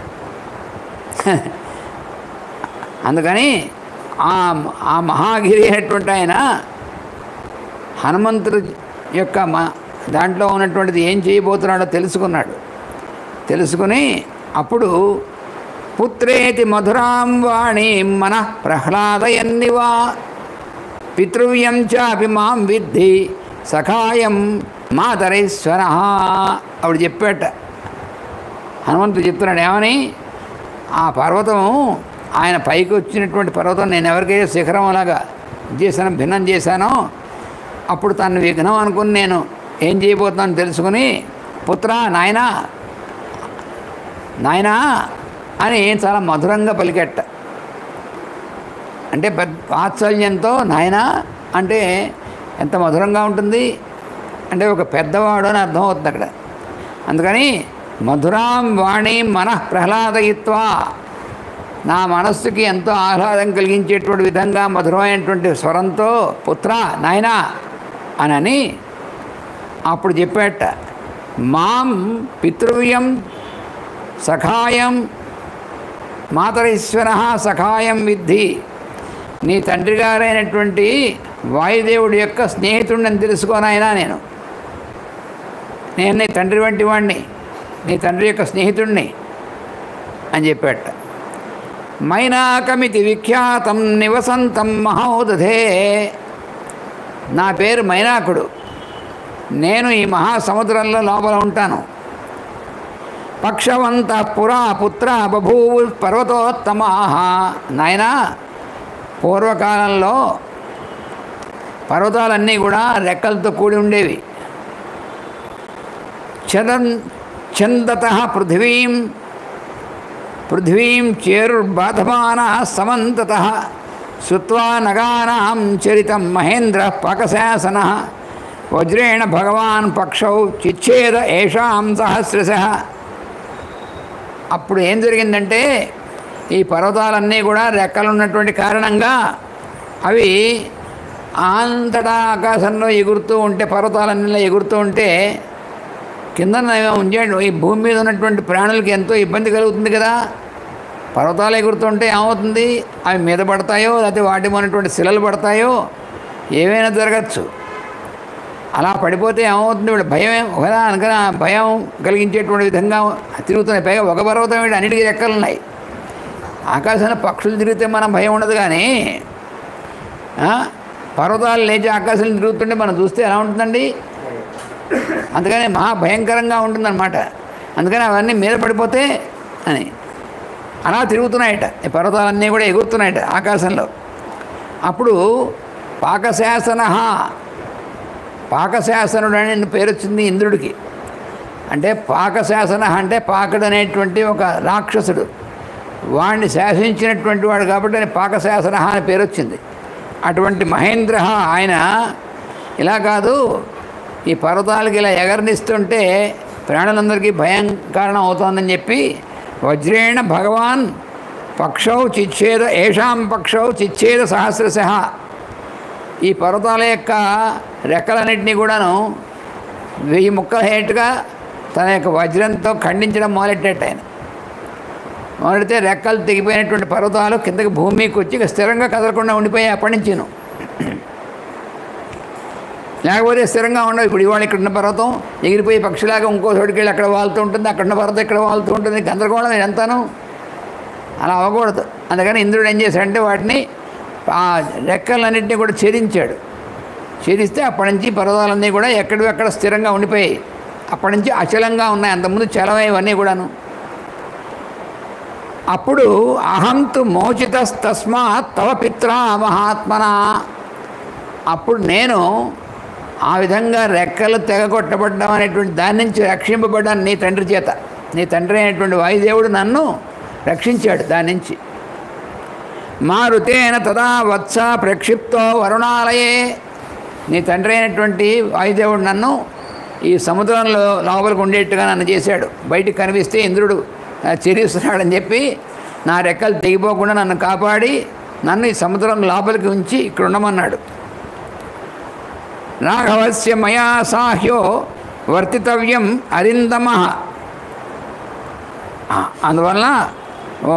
అందుకని ఆ ఆ మహాగిరి అయినటువంటి ఆయన హనుమంతుడు యొక్క మ దాంట్లో ఉన్నటువంటిది ఏం చేయబోతున్నాడో తెలుసుకున్నాడు తెలుసుకుని అప్పుడు పుత్రేతి మధురాం వాణి మన ప్రహ్లాదయన్నివా పితృవ్యం చాపి మాం విద్ధి సఖాయం మాతరేశ్వర ఆవిడ చెప్పాట హనుమంతుడు చెప్తున్నాడు ఏమని ఆ పర్వతం ఆయన పైకి వచ్చినటువంటి పర్వతం నేను ఎవరికైతే శిఖరం అలాగా చేశాను భిన్నం చేశానో అప్పుడు తను విఘ్నం అనుకుని నేను ఏం చేయబోతున్నాను తెలుసుకుని పుత్ర నాయనా నాయనా అని చాలా మధురంగా పలికెట్ట అంటే పెద్ద వాత్సల్యంతో నాయనా అంటే ఎంత మధురంగా ఉంటుంది అంటే ఒక పెద్దవాడు అని అర్థం అవుతుంది అక్కడ అందుకని మధురాం వాణి మనః ప్రహ్లాదయిత్వా నా మనస్సుకి ఎంతో ఆహ్లాదం కలిగించేటువంటి విధంగా మధురమైనటువంటి స్వరంతో పుత్ర నాయనా అనని అప్పుడు చెప్పేట మాం పితృవ్యం సఖాయం మాతరేశ్వర సఖాయం విద్ధి నీ తండ్రి గారైనటువంటి వాయుదేవుడి యొక్క స్నేహితుడిని తెలుసుకోనాయనా నేను నేను నీ తండ్రి వంటి వాడిని నీ తండ్రి యొక్క స్నేహితుడిని అని చెప్పాట మైనాకమితి విఖ్యాతం నివసంతం మహోదధే నా పేరు మైనాకుడు నేను ఈ మహాసముద్రంలో లోపల ఉంటాను పక్షవంత పురా పుత్ర బభూవు పర్వతోత్తమాహ నాయనా పూర్వకాలంలో పర్వతాలన్నీ కూడా రెక్కలతో కూడి ఉండేవి చదన్ చందత పృథివీం పృథివీం చేరుర్బాధమాన సమంతత శ్రుత్వా నగానాం చరితం మహేంద్ర పాకశాసన వజ్రేణ భగవాన్ పక్షౌ చిచ్ఛేద ఏషాం సహస్రశ అప్పుడు ఏం జరిగిందంటే ఈ పర్వతాలన్నీ కూడా రెక్కలు ఉన్నటువంటి కారణంగా అవి అంతటా ఆకాశంలో ఎగురుతూ ఉంటే పర్వతాలన్నీ ఎగురుతూ ఉంటే కింద ఉంచేయండి ఈ భూమి మీద ఉన్నటువంటి ప్రాణులకి ఎంతో ఇబ్బంది కలుగుతుంది కదా పర్వతాలు ఎగురుతుంటే ఏమవుతుంది అవి మీద పడతాయో లేకపోతే వాటి ఉన్నటువంటి శిలలు పడతాయో ఏమైనా జరగచ్చు అలా పడిపోతే ఏమవుతుంది వీడు భయం ఒకదా అనగా భయం కలిగించేటువంటి విధంగా తిరుగుతున్నాయి పైగా ఒక పర్వతం వీడు అన్నిటికీ రెక్కలు ఉన్నాయి ఆకాశంలో పక్షులు తిరిగితే మనం భయం ఉండదు కానీ ఆ, పర్వతాలు లేచి ఆకాశంలో తిరుగుతుంటే మనం చూస్తే ఎలా ఉంటుందండి అందుకని మహా భయంకరంగా ఉంటుందన్నమాట అందుకని అవన్నీ మీద పడిపోతే అని అలా తిరుగుతున్నాయట ఈ పర్వతాలన్నీ కూడా ఎగురుతున్నాయట ఆకాశంలో అప్పుడు పాకశాసన పాకశాసనుడు అని పేరు వచ్చింది ఇంద్రుడికి అంటే పాకశాసన అంటే పాకుడు అనేటువంటి ఒక రాక్షసుడు వాడిని శాసించినటువంటి వాడు కాబట్టి ఆయన పాకశాసన అని పేరు వచ్చింది అటువంటి మహేంద్ర ఆయన ఇలా కాదు ఈ పర్వతాలకి ఇలా ఎగరనిస్తుంటే ప్రాణులందరికీ భయం కారణం అవుతోందని చెప్పి వజ్రేణ భగవాన్ పక్షౌ చిచ్ఛేద ఏషాం పక్షౌ చిచ్ఛేద సహస్రశ ఈ పర్వతాల యొక్క రెక్కలన్నింటినీ కూడాను వెయ్యి ముక్కల హేటుగా తన యొక్క వజ్రంతో ఖండించడం మొదలెట్టాడు ఆయన మొదలెడితే రెక్కలు తెగిపోయినటువంటి పర్వతాలు కిందకి భూమికి వచ్చి ఇక స్థిరంగా కదలకుండా ఉండిపోయాయి అప్పటి నుంచిను లేకపోతే స్థిరంగా ఉండవు ఇప్పుడు ఇవాళ ఇక్కడ ఉన్న పర్వతం ఎగిరిపోయి పక్షిలాగా ఇంకో చోటుకి వెళ్ళి అక్కడ వాళ్తూ ఉంటుంది అక్కడ ఉన్న పర్వతం ఇక్కడ వాళ్తూ ఉంటుంది గందరగోళం ఇదంతాను అలా అవ్వకూడదు అందుకని ఇంద్రుడు ఏం చేశాడంటే వాటిని ఆ రెక్కలన్నింటినీ కూడా ఛేదించాడు ఛేదిస్తే అప్పటి నుంచి పర్వతాలన్నీ కూడా ఎక్కడివెక్కడ స్థిరంగా ఉండిపోయాయి అప్పటి నుంచి అచలంగా ఉన్నాయి అంతకుముందు చలమే ఇవన్నీ కూడాను అప్పుడు అహంతు మోచితస్తస్మాత్ తవ పిత్రా మహాత్మనా అప్పుడు నేను ఆ విధంగా రెక్కలు తెగకొట్టబడ్డం అనేటువంటి దాని నుంచి రక్షింపబడ్డాను నీ తండ్రి చేత నీ తండ్రి అయినటువంటి వాయుదేవుడు నన్ను రక్షించాడు దాని నుంచి మారుతేన తదా వత్స ప్రక్షిప్తో వరుణాలయే నీ తండ్రి అయినటువంటి వాయుదేవుడు నన్ను ఈ సముద్రంలో లోపలికి ఉండేట్టుగా నన్ను చేశాడు బయటికి కనిపిస్తే ఇంద్రుడు ఆ, చిరిస్తున్నాడని చెప్పి నా రెక్కలు తెగిపోకుండా నన్ను కాపాడి నన్ను ఈ సముద్రం లోపలికి ఉంచి ఇక్కడ ఉండమన్నాడు రాఘవస్య మయా సాహ్యో వర్తితవ్యం అరిందమ అందువలన ఓ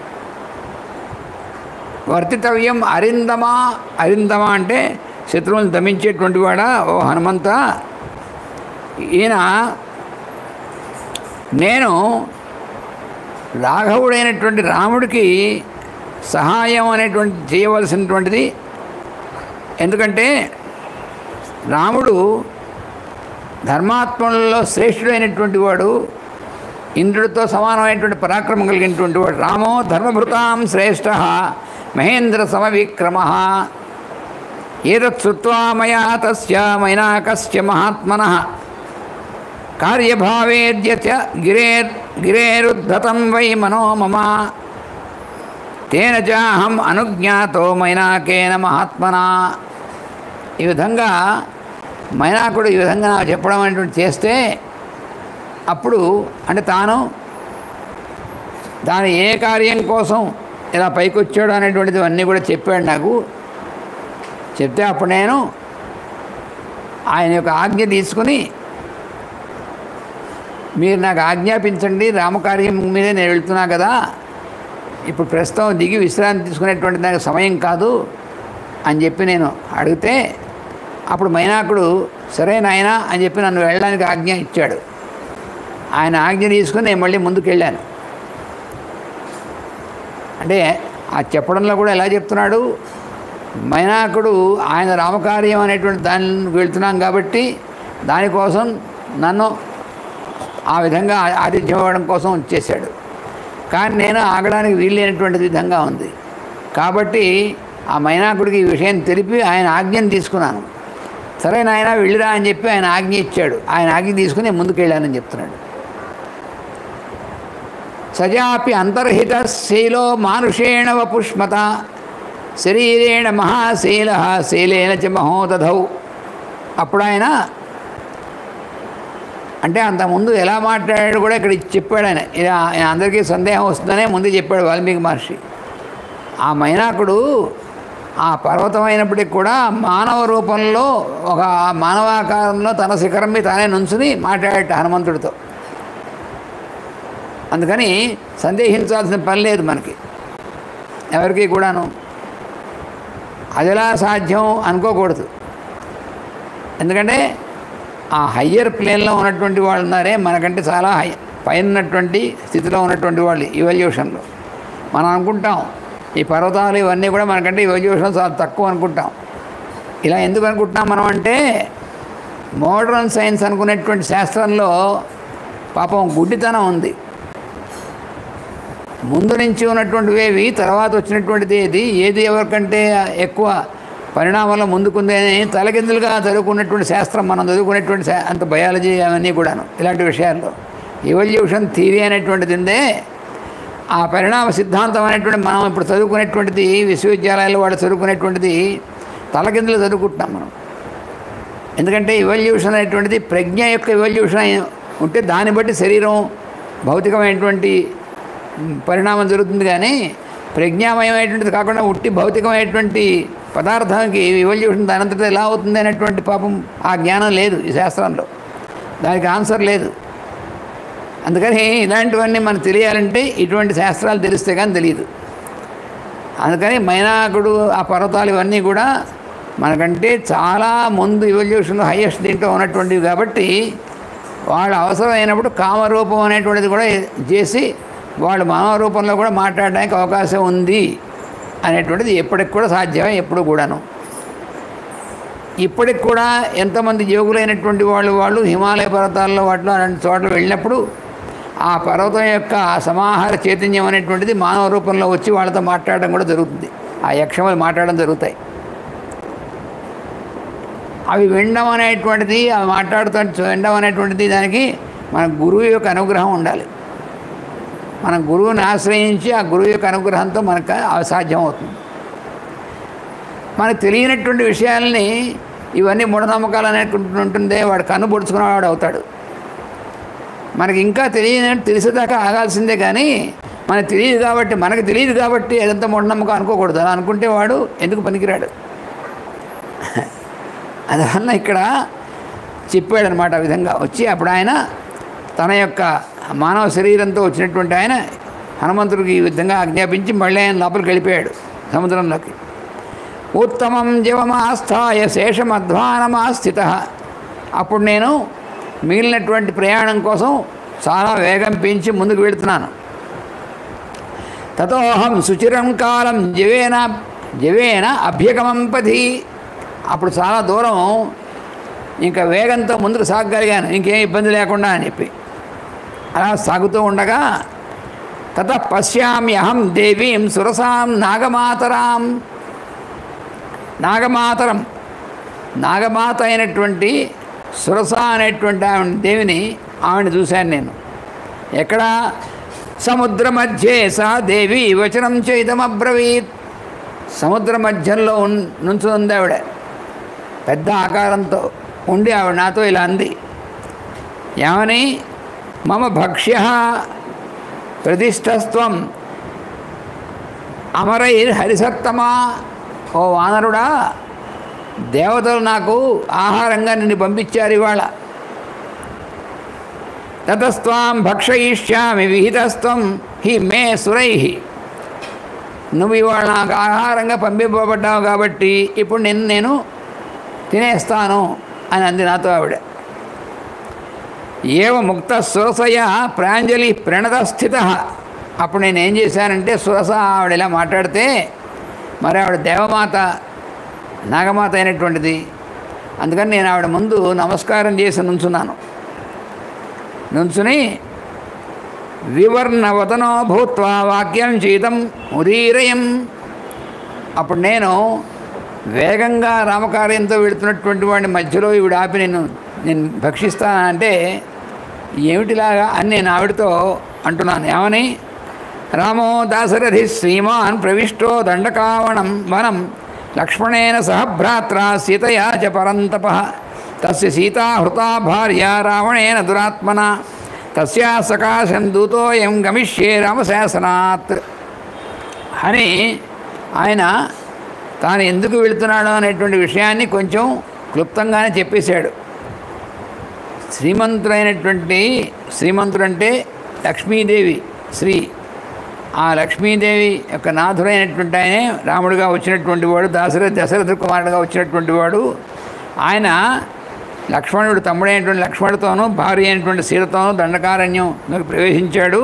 వర్తితవ్యం అరిందమా అరిందమా అంటే శత్రువులను దమించేటువంటి వాడా ఓ హనుమంత ఈయన నేను రాఘవుడైనటువంటి రాముడికి సహాయం అనేటువంటి చేయవలసినటువంటిది ఎందుకంటే రాముడు ధర్మాత్మలలో శ్రేష్ఠుడైనటువంటి వాడు ఇంద్రుడితో సమానమైనటువంటి పరాక్రమం కలిగినటువంటి వాడు రామో ధర్మభృతాం శ్రేష్ఠ మహేంద్ర సమవిక్రమ ఏతత్ శ్రుత్వా మయా తస్య మైనాకస్య మహాత్మన కార్యభావేద్య గిరేర్ గిరేరుద్ధతం వై మనో మమ తేన చాహం అనుజ్ఞాతో మైనాకేన మహాత్మనా ఈ విధంగా మైనాకుడు ఈ విధంగా నాకు చెప్పడం అనేటువంటి చేస్తే అప్పుడు అంటే తాను తాను ఏ కార్యం కోసం ఇలా పైకి వచ్చాడు అనేటువంటిది అన్నీ కూడా చెప్పాడు నాకు చెప్తే అప్పుడు నేను ఆయన యొక్క ఆజ్ఞ తీసుకుని మీరు నాకు ఆజ్ఞాపించండి రామకార్యం మీదే నేను వెళ్తున్నా కదా ఇప్పుడు ప్రస్తుతం దిగి విశ్రాంతి తీసుకునేటువంటి దానికి సమయం కాదు అని చెప్పి నేను అడిగితే అప్పుడు మైనాకుడు సరే నాయన అని చెప్పి నన్ను వెళ్ళడానికి ఆజ్ఞ ఇచ్చాడు ఆయన ఆజ్ఞ తీసుకుని నేను మళ్ళీ ముందుకు వెళ్ళాను అంటే ఆ చెప్పడంలో కూడా ఎలా చెప్తున్నాడు మైనాకుడు ఆయన రామకార్యం అనేటువంటి దానికి వెళ్తున్నాం కాబట్టి దానికోసం నన్ను ఆ విధంగా ఆతిథ్యం ఇవ్వడం కోసం వచ్చేసాడు కానీ నేను ఆగడానికి వీల్లేనటువంటి విధంగా ఉంది కాబట్టి ఆ మైనాకుడికి ఈ విషయం తెలిపి ఆయన ఆజ్ఞను తీసుకున్నాను సరే నాయన వెళ్ళిరా అని చెప్పి ఆయన ఆజ్ఞ ఇచ్చాడు ఆయన ఆజ్ఞ తీసుకుని నేను ముందుకు వెళ్ళానని చెప్తున్నాడు సజాపి అంతర్హిత శైలో మానుషేణ వపుష్మత శరీరేణ మహాశైల శైలేన చ మహోదధౌ అప్పుడు ఆయన అంటే అంతకుముందు ఎలా మాట్లాడాడు కూడా ఇక్కడ చెప్పాడు ఆయన ఇది ఆయన అందరికీ సందేహం వస్తుందనే ముందే చెప్పాడు వాల్మీకి మహర్షి ఆ మైనాకుడు ఆ పర్వతం అయినప్పటికీ కూడా మానవ రూపంలో ఒక మానవాకారంలో తన శిఖరం మీద తానే నుంచుని మాట్లాడట హనుమంతుడితో అందుకని సందేహించాల్సిన పని లేదు మనకి ఎవరికి కూడాను అది ఎలా సాధ్యం అనుకోకూడదు ఎందుకంటే ఆ హయ్యర్ ప్లేన్లో ఉన్నటువంటి వాళ్ళు ఉన్నారే మనకంటే చాలా హై పైన ఉన్నటువంటి స్థితిలో ఉన్నటువంటి వాళ్ళు ఇవల్యూషన్లో మనం అనుకుంటాం ఈ పర్వతాలు ఇవన్నీ కూడా మనకంటే ఇవల్యూషన్ చాలా తక్కువ అనుకుంటాం ఇలా ఎందుకు అనుకుంటున్నాం మనం అంటే మోడర్న్ సైన్స్ అనుకునేటువంటి శాస్త్రంలో పాపం గుడ్డితనం ఉంది ముందు నుంచి ఉన్నటువంటివేవి తర్వాత వచ్చినటువంటిది ఏది ఏది ఎవరికంటే ఎక్కువ పరిణామంలో ముందుకుంది అని తలకిందులుగా చదువుకున్నటువంటి శాస్త్రం మనం చదువుకునేటువంటి శా- అంత బయాలజీ అవన్నీ కూడాను ఇలాంటి విషయాల్లో ఎవల్యూషన్ థియరీ అనేటువంటిది ఉందే ఆ పరిణామ సిద్ధాంతం అనేటువంటి మనం ఇప్పుడు చదువుకునేటువంటిది విశ్వవిద్యాలయాల్లో వాళ్ళు చదువుకునేటువంటిది తలకిందులు చదువుకుంటున్నాం మనం ఎందుకంటే ఇవల్యూషన్ అనేటువంటిది ప్రజ్ఞ యొక్క ఇవల్యూషన్ అయి- ఉంటే దాన్ని బట్టి శరీరం భౌతికమైనటువంటి మ్, పరిణామం జరుగుతుంది కానీ ప్రజ్ఞామయమైనటువంటిది కాకుండా ఉట్టి భౌతికమైనటువంటి పదార్థానికి ఇవల్యూషన్ దానంతటా ఎలా అవుతుంది అనేటువంటి పాపం ఆ జ్ఞానం లేదు ఈ శాస్త్రంలో దానికి ఆన్సర్ లేదు అందుకని ఇలాంటివన్నీ మనకు తెలియాలంటే ఇటువంటి శాస్త్రాలు తెలిస్తే కానీ తెలియదు అందుకని మైనాకుడు ఆ పర్వతాలు ఇవన్నీ కూడా మనకంటే చాలా ముందు ఇవల్యూషన్లో హయ్యెస్ట్ దీంట్లో ఉన్నటువంటివి కాబట్టి వాళ్ళు అవసరమైనప్పుడు కామరూపం అనేటువంటిది కూడా చేసి వాళ్ళు మానవ రూపంలో కూడా మాట్లాడడానికి అవకాశం ఉంది అనేటువంటిది ఎప్పటికి కూడా సాధ్యమే ఎప్పుడు కూడాను ఇప్పటికి కూడా ఎంతమంది యోగులైనటువంటి వాళ్ళు వాళ్ళు హిమాలయ పర్వతాల్లో వాటిలో అలాంటి చోట్ల వెళ్ళినప్పుడు ఆ పర్వతం యొక్క సమాహార చైతన్యం అనేటువంటిది మానవ రూపంలో వచ్చి వాళ్ళతో మాట్లాడడం కూడా జరుగుతుంది ఆ యక్షములు మాట్లాడడం జరుగుతాయి అవి వినడం అనేటువంటిది అవి మాట్లాడుతూ వినడం అనేటువంటిది దానికి మన గురువు యొక్క అనుగ్రహం ఉండాలి మన గురువుని ఆశ్రయించి ఆ గురువు యొక్క అనుగ్రహంతో మనకు అవి సాధ్యం అవుతుంది మనకు తెలియనటువంటి విషయాల్ని ఇవన్నీ మూఢనమ్మకాలు అనేటువంటి ఉంటుందే వాడు కన్ను పొడుచుకునేవాడు అవుతాడు మనకి ఇంకా తెలియని తెలిసేదాకా ఆగాల్సిందే కానీ మనకు తెలియదు కాబట్టి మనకు తెలియదు కాబట్టి అదంతా మూఢనమ్మకం అనుకోకూడదు అలా అనుకుంటే వాడు ఎందుకు పనికిరాడు అందువల్ల ఇక్కడ చెప్పాడనమాట ఆ విధంగా వచ్చి అప్పుడు ఆయన తన యొక్క మానవ శరీరంతో వచ్చినటువంటి ఆయన హనుమంతుడికి ఈ విధంగా ఆజ్ఞాపించి మళ్ళీ ఆయన లోపలికి వెళ్ళిపోయాడు సముద్రంలోకి ఉత్తమం జీవమాస్థాయ శేషమధ్వానమాస్థిత అప్పుడు నేను మిగిలినటువంటి ప్రయాణం కోసం చాలా వేగం పెంచి ముందుకు వెళుతున్నాను తతోహం సుచిరం కాలం జవేన జవేన అభ్యగమం పథి అప్పుడు చాలా దూరం ఇంకా వేగంతో ముందుకు సాగగలిగాను ఇంకేం ఇబ్బంది లేకుండా అని చెప్పి అలా సాగుతూ ఉండగా తత పశ్యామి అహం దేవీం సురసాం నాగమాతరాం నాగమాతరం నాగమాత అయినటువంటి సురస అనేటువంటి ఆవిడ దేవిని ఆవిడ చూశాను నేను ఎక్కడ సముద్ర మధ్యే సా దేవి వచనం చేదమబ్రవీత్ సముద్ర మధ్యంలో ఉన్ నుంచుంది ఆవిడ పెద్ద ఆకారంతో ఉండి ఆవిడ నాతో ఇలా అంది ఏమని మమ భక్ష్య ప్రతిష్టస్త్వం అమరైర్ హరిసత్తమా ఓ వానరుడా దేవతలు నాకు ఆహారంగా నిన్ను పంపించారు ఇవాళ తతస్వాం భక్షయిష్యామి విహితస్త్వం హి మే సురై నువ్వు ఇవాళ నాకు ఆహారంగా పంపింపబడ్డావు కాబట్టి ఇప్పుడు నిన్ను నేను తినేస్తాను అని అంది నాతో ఆవిడ ఏవ ముక్త సురసయ ప్రాంజలి ప్రణత స్థిత అప్పుడు నేను ఏం చేశానంటే సురస ఆవిడ ఇలా మాట్లాడితే మరి ఆవిడ దేవమాత నాగమాత అయినటువంటిది అందుకని నేను ఆవిడ ముందు నమస్కారం చేసి నుంచున్నాను నుంచుని వివర్ణవతనో భూత్వా వాక్యం చీతం ఉదీరయం అప్పుడు నేను వేగంగా రామకార్యంతో వెళుతున్నటువంటి వాడిని మధ్యలో ఈవిడ ఆపి నేను నేను భక్షిస్తానంటే ఏమిటిలాగా అని నేను ఆవిడతో అంటున్నాను ఏమని రామో దాశరథి శ్రీమాన్ ప్రవిష్టో దండకావణం వనం లక్ష్మణేన సహ భ్రాత్ర సీతయా చ పరంతప తస్య సీతా హృతా భార్య రావణేన దురాత్మన తస్యా సకాశం దూతోయం గమిష్యే రామశాసనాత్ అని ఆయన తాను ఎందుకు వెళుతున్నాడో అనేటువంటి విషయాన్ని కొంచెం క్లుప్తంగానే చెప్పేశాడు శ్రీమంతుడైనటువంటి శ్రీమంతుడంటే లక్ష్మీదేవి శ్రీ ఆ లక్ష్మీదేవి యొక్క నాథుడైనటువంటి ఆయనే రాముడిగా వచ్చినటువంటి వాడు దశరథ దశరథ కుమారుడుగా వచ్చినటువంటి వాడు ఆయన లక్ష్మణుడు తమ్ముడైనటువంటి లక్ష్మణుడితోనూ భార్య అయినటువంటి సీతతోనూ దండకారణ్యంలోకి ప్రవేశించాడు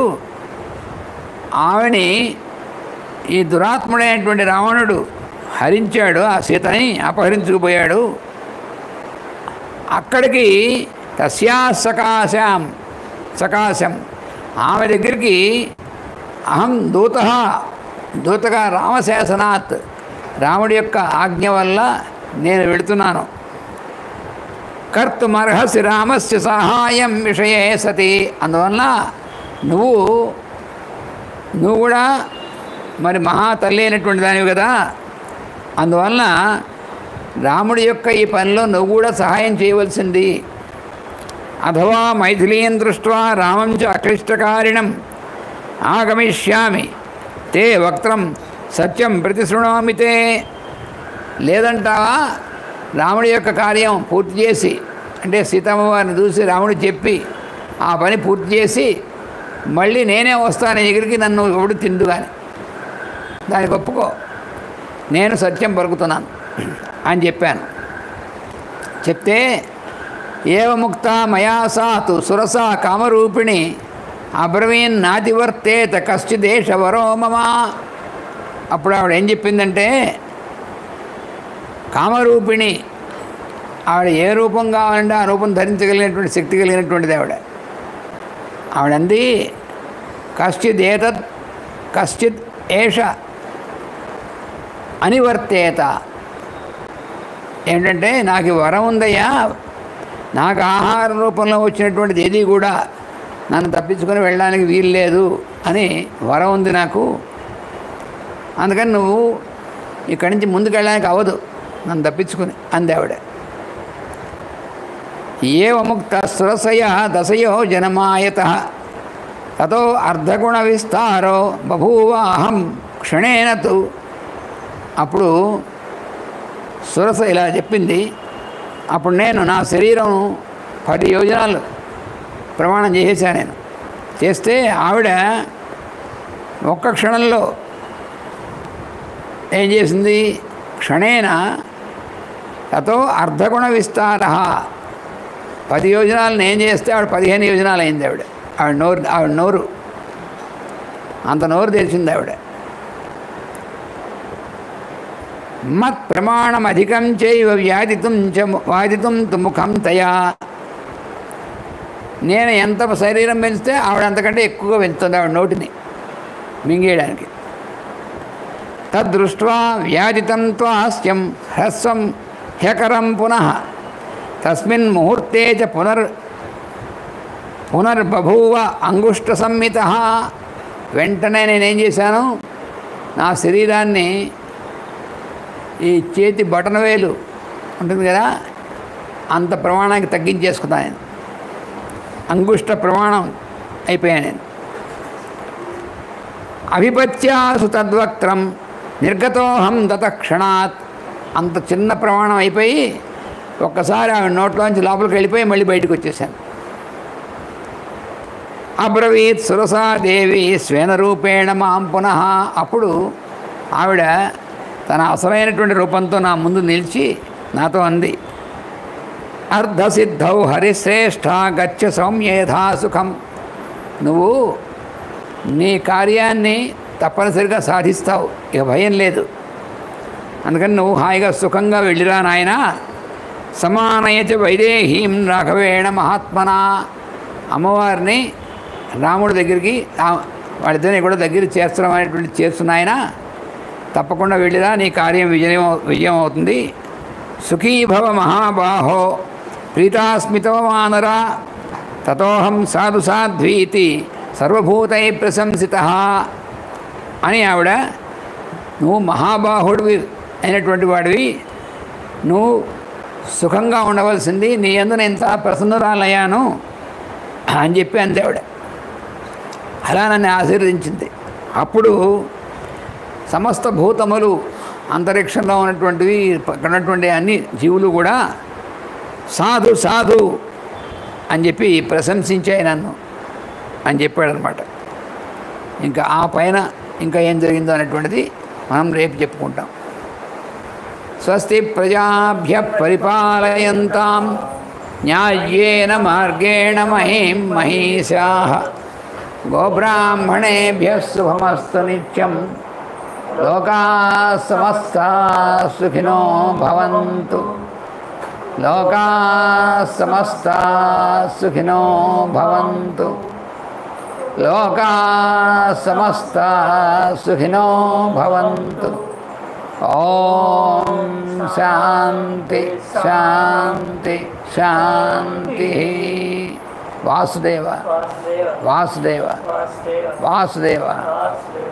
ఆమెని ఈ దురాత్ముడైనటువంటి రావణుడు హరించాడు ఆ సీతని అపహరించుకుపోయాడు అక్కడికి తస్యా సకాశం సకాశం ఆమె దగ్గరికి అహం దూత దూతగా రామశాసనాత్ రాముడి యొక్క ఆజ్ఞ వల్ల నేను వెళుతున్నాను కర్తుమర్హసి రామస్య సహాయం విషయే సతి అందువల్ల నువ్వు నువ్వు కూడా మరి మహా తల్లి అయినటువంటి దానివి కదా అందువలన రాముడి యొక్క ఈ పనిలో నువ్వు కూడా సహాయం చేయవలసింది అథవా మైథిలీయం దృష్ట్వా రామం చ అక్లిష్టకారిణం ఆగమిష్యామి తే వక్త్రం సత్యం ప్రతిశృణోమి తే లేదంటావా రాముడి యొక్క కార్యం పూర్తి చేసి అంటే సీతమ్మ వారిని చూసి రాముడు చెప్పి ఆ పని పూర్తి చేసి మళ్ళీ నేనే వస్తాను నీ దగ్గరికి నన్ను ఎవడు తిండు కానీ దానికి ఒప్పుకో నేను సత్యం పలుకుతున్నాను అని చెప్పాను చెప్తే ఏవముక్త మయా సాతు సురస కామరూపిణి అబ్రవీన్ నాతివర్తేత కశ్చిదేశవరో మమ అప్పుడు ఆవిడ ఏం చెప్పిందంటే కామరూపిణి ఆవిడ ఏ రూపం కావాలంటే ఆ రూపం ధరించగలిగినటువంటి శక్తి కలిగినటువంటిది ఆవిడ ఆవిడంది కశ్చిత్ ఏతత్ కశ్చిత్ ఏష అనివర్తేత ఏంటంటే నాకు ఈ వరం ఉందయ్యా నాకు ఆహార రూపంలో వచ్చినటువంటిది ఏది కూడా నన్ను తప్పించుకొని వెళ్ళడానికి వీలు లేదు అని వరం ఉంది నాకు అందుకని నువ్వు ఇక్కడి నుంచి ముందుకు వెళ్ళడానికి అవ్వదు నన్ను తప్పించుకుని అంది ఆవిడ ఏవముక్త సురసయ దశయో జనమాయత తతో అర్ధగుణ విస్తారో బభూవ అహం క్షణేన తు అప్పుడు సురస ఇలా చెప్పింది అప్పుడు నేను నా శరీరం పది యోజనాలు ప్రమాణం చేసేసాను నేను చేస్తే ఆవిడ ఒక్క క్షణంలో ఏం చేసింది క్షణేన తతో అర్ధగుణ విస్తార పది యోజనాలను ఏం చేస్తే ఆవిడ పదిహేను యోజనాలు అయింది ఆవిడ ఆవిడ నోరు ఆవిడ నోరు అంత నోరు తెరిచింది ఆవిడ మత్ ప్రమాణం అధికం చేయవ వ్యాధితం చ వాదితం తు ముఖం తయా నేను ఎంత శరీరం పెంచితే ఆవిడ అంతకంటే ఎక్కువగా పెంచుతుంది ఆవిడ నోటిని మింగేయడానికి తద్దృష్ట్వా వ్యాధితం త్వాస్యం హ్రస్వం హ్యకరం పునః తస్మిన్ ముహూర్తే చ పునర్ పునర్బభూవ అంగుష్ట సంహిత వెంటనే నేనేం చేశాను నా శరీరాన్ని ఈ చేతి బటన వేలు ఉంటుంది కదా అంత ప్రమాణానికి తగ్గించేసుకున్నాను నేను అంగుష్ట ప్రమాణం అయిపోయాను నేను అభిపత్యాసు తద్వక్త్రం నిర్గతోహం దత క్షణాత్ అంత చిన్న ప్రమాణం అయిపోయి ఒక్కసారి ఆవిడ నోట్లోంచి లోపలికి వెళ్ళిపోయి మళ్ళీ బయటకు వచ్చేసాను అబ్రవీత్ సురసాదేవి స్వేన రూపేణ మాం పునః అప్పుడు ఆవిడ తన అసలైనటువంటి రూపంతో నా ముందు నిలిచి నాతో అంది అర్ధసిద్ధౌ హరిశ్రేష్ఠ గచ్చ సౌమ్యేధా సుఖం నువ్వు నీ కార్యాన్ని తప్పనిసరిగా సాధిస్తావు ఇక భయం లేదు అందుకని నువ్వు హాయిగా సుఖంగా వెళ్ళిరా నాయన సమానయచ వైదేహీం రాఘవేణ మహాత్మన అమ్మవారిని రాముడి దగ్గరికి ఆ- వాళ్ళిద్దరిని కూడా దగ్గర చేర్చడం అనేటువంటి చేస్తున్నాయన తప్పకుండా వెళ్ళిరా నీ కార్యం విజయం విజయం అవుతుంది సుఖీభవ మహాబాహో ప్రీతాస్మితో మానరా తతోహం సాధు సాధ్వీతి సర్వభూతై ప్రశంసిత అని ఆవిడ నువ్వు మహాబాహుడివి అయినటువంటి వాడివి నువ్వు సుఖంగా ఉండవలసింది నీ అందు నేను ఎంత ప్రసన్నురాలయ్యాను అని చెప్పి అంతే ఆవిడ అలా నన్ను ఆశీర్వదించింది అప్పుడు సమస్త భూతములు అంతరిక్షంలో ఉన్నటువంటివి పక్కన ఉన్నటువంటి అన్ని జీవులు కూడా సాధు సాధు అని చెప్పి ప్రశంసించాయి నన్ను అని చెప్పాడనమాట ఇంకా ఆ పైన ఇంకా ఏం జరిగిందో అనేటువంటిది మనం రేపు చెప్పుకుంటాం స్వస్తి ప్రజాభ్య పరిపాలయంతాం న్యాయ్యేన మార్గేణ మహీం మహీషా గోబ్రాహ్మణేభ్య శుభమస్తు నిత్యం లోకా సమస్తా సుఖినో భవంతు లోకా సమస్తా సుఖినో భవంతు లోకా సమస్తా సుఖినో భవంతు ఓం శాంతి శాంతి శాంతి వాసుదేవ వాసుదేవ వాసుదేవ వాసుదేవ వాసుదేవ వాసుదేవ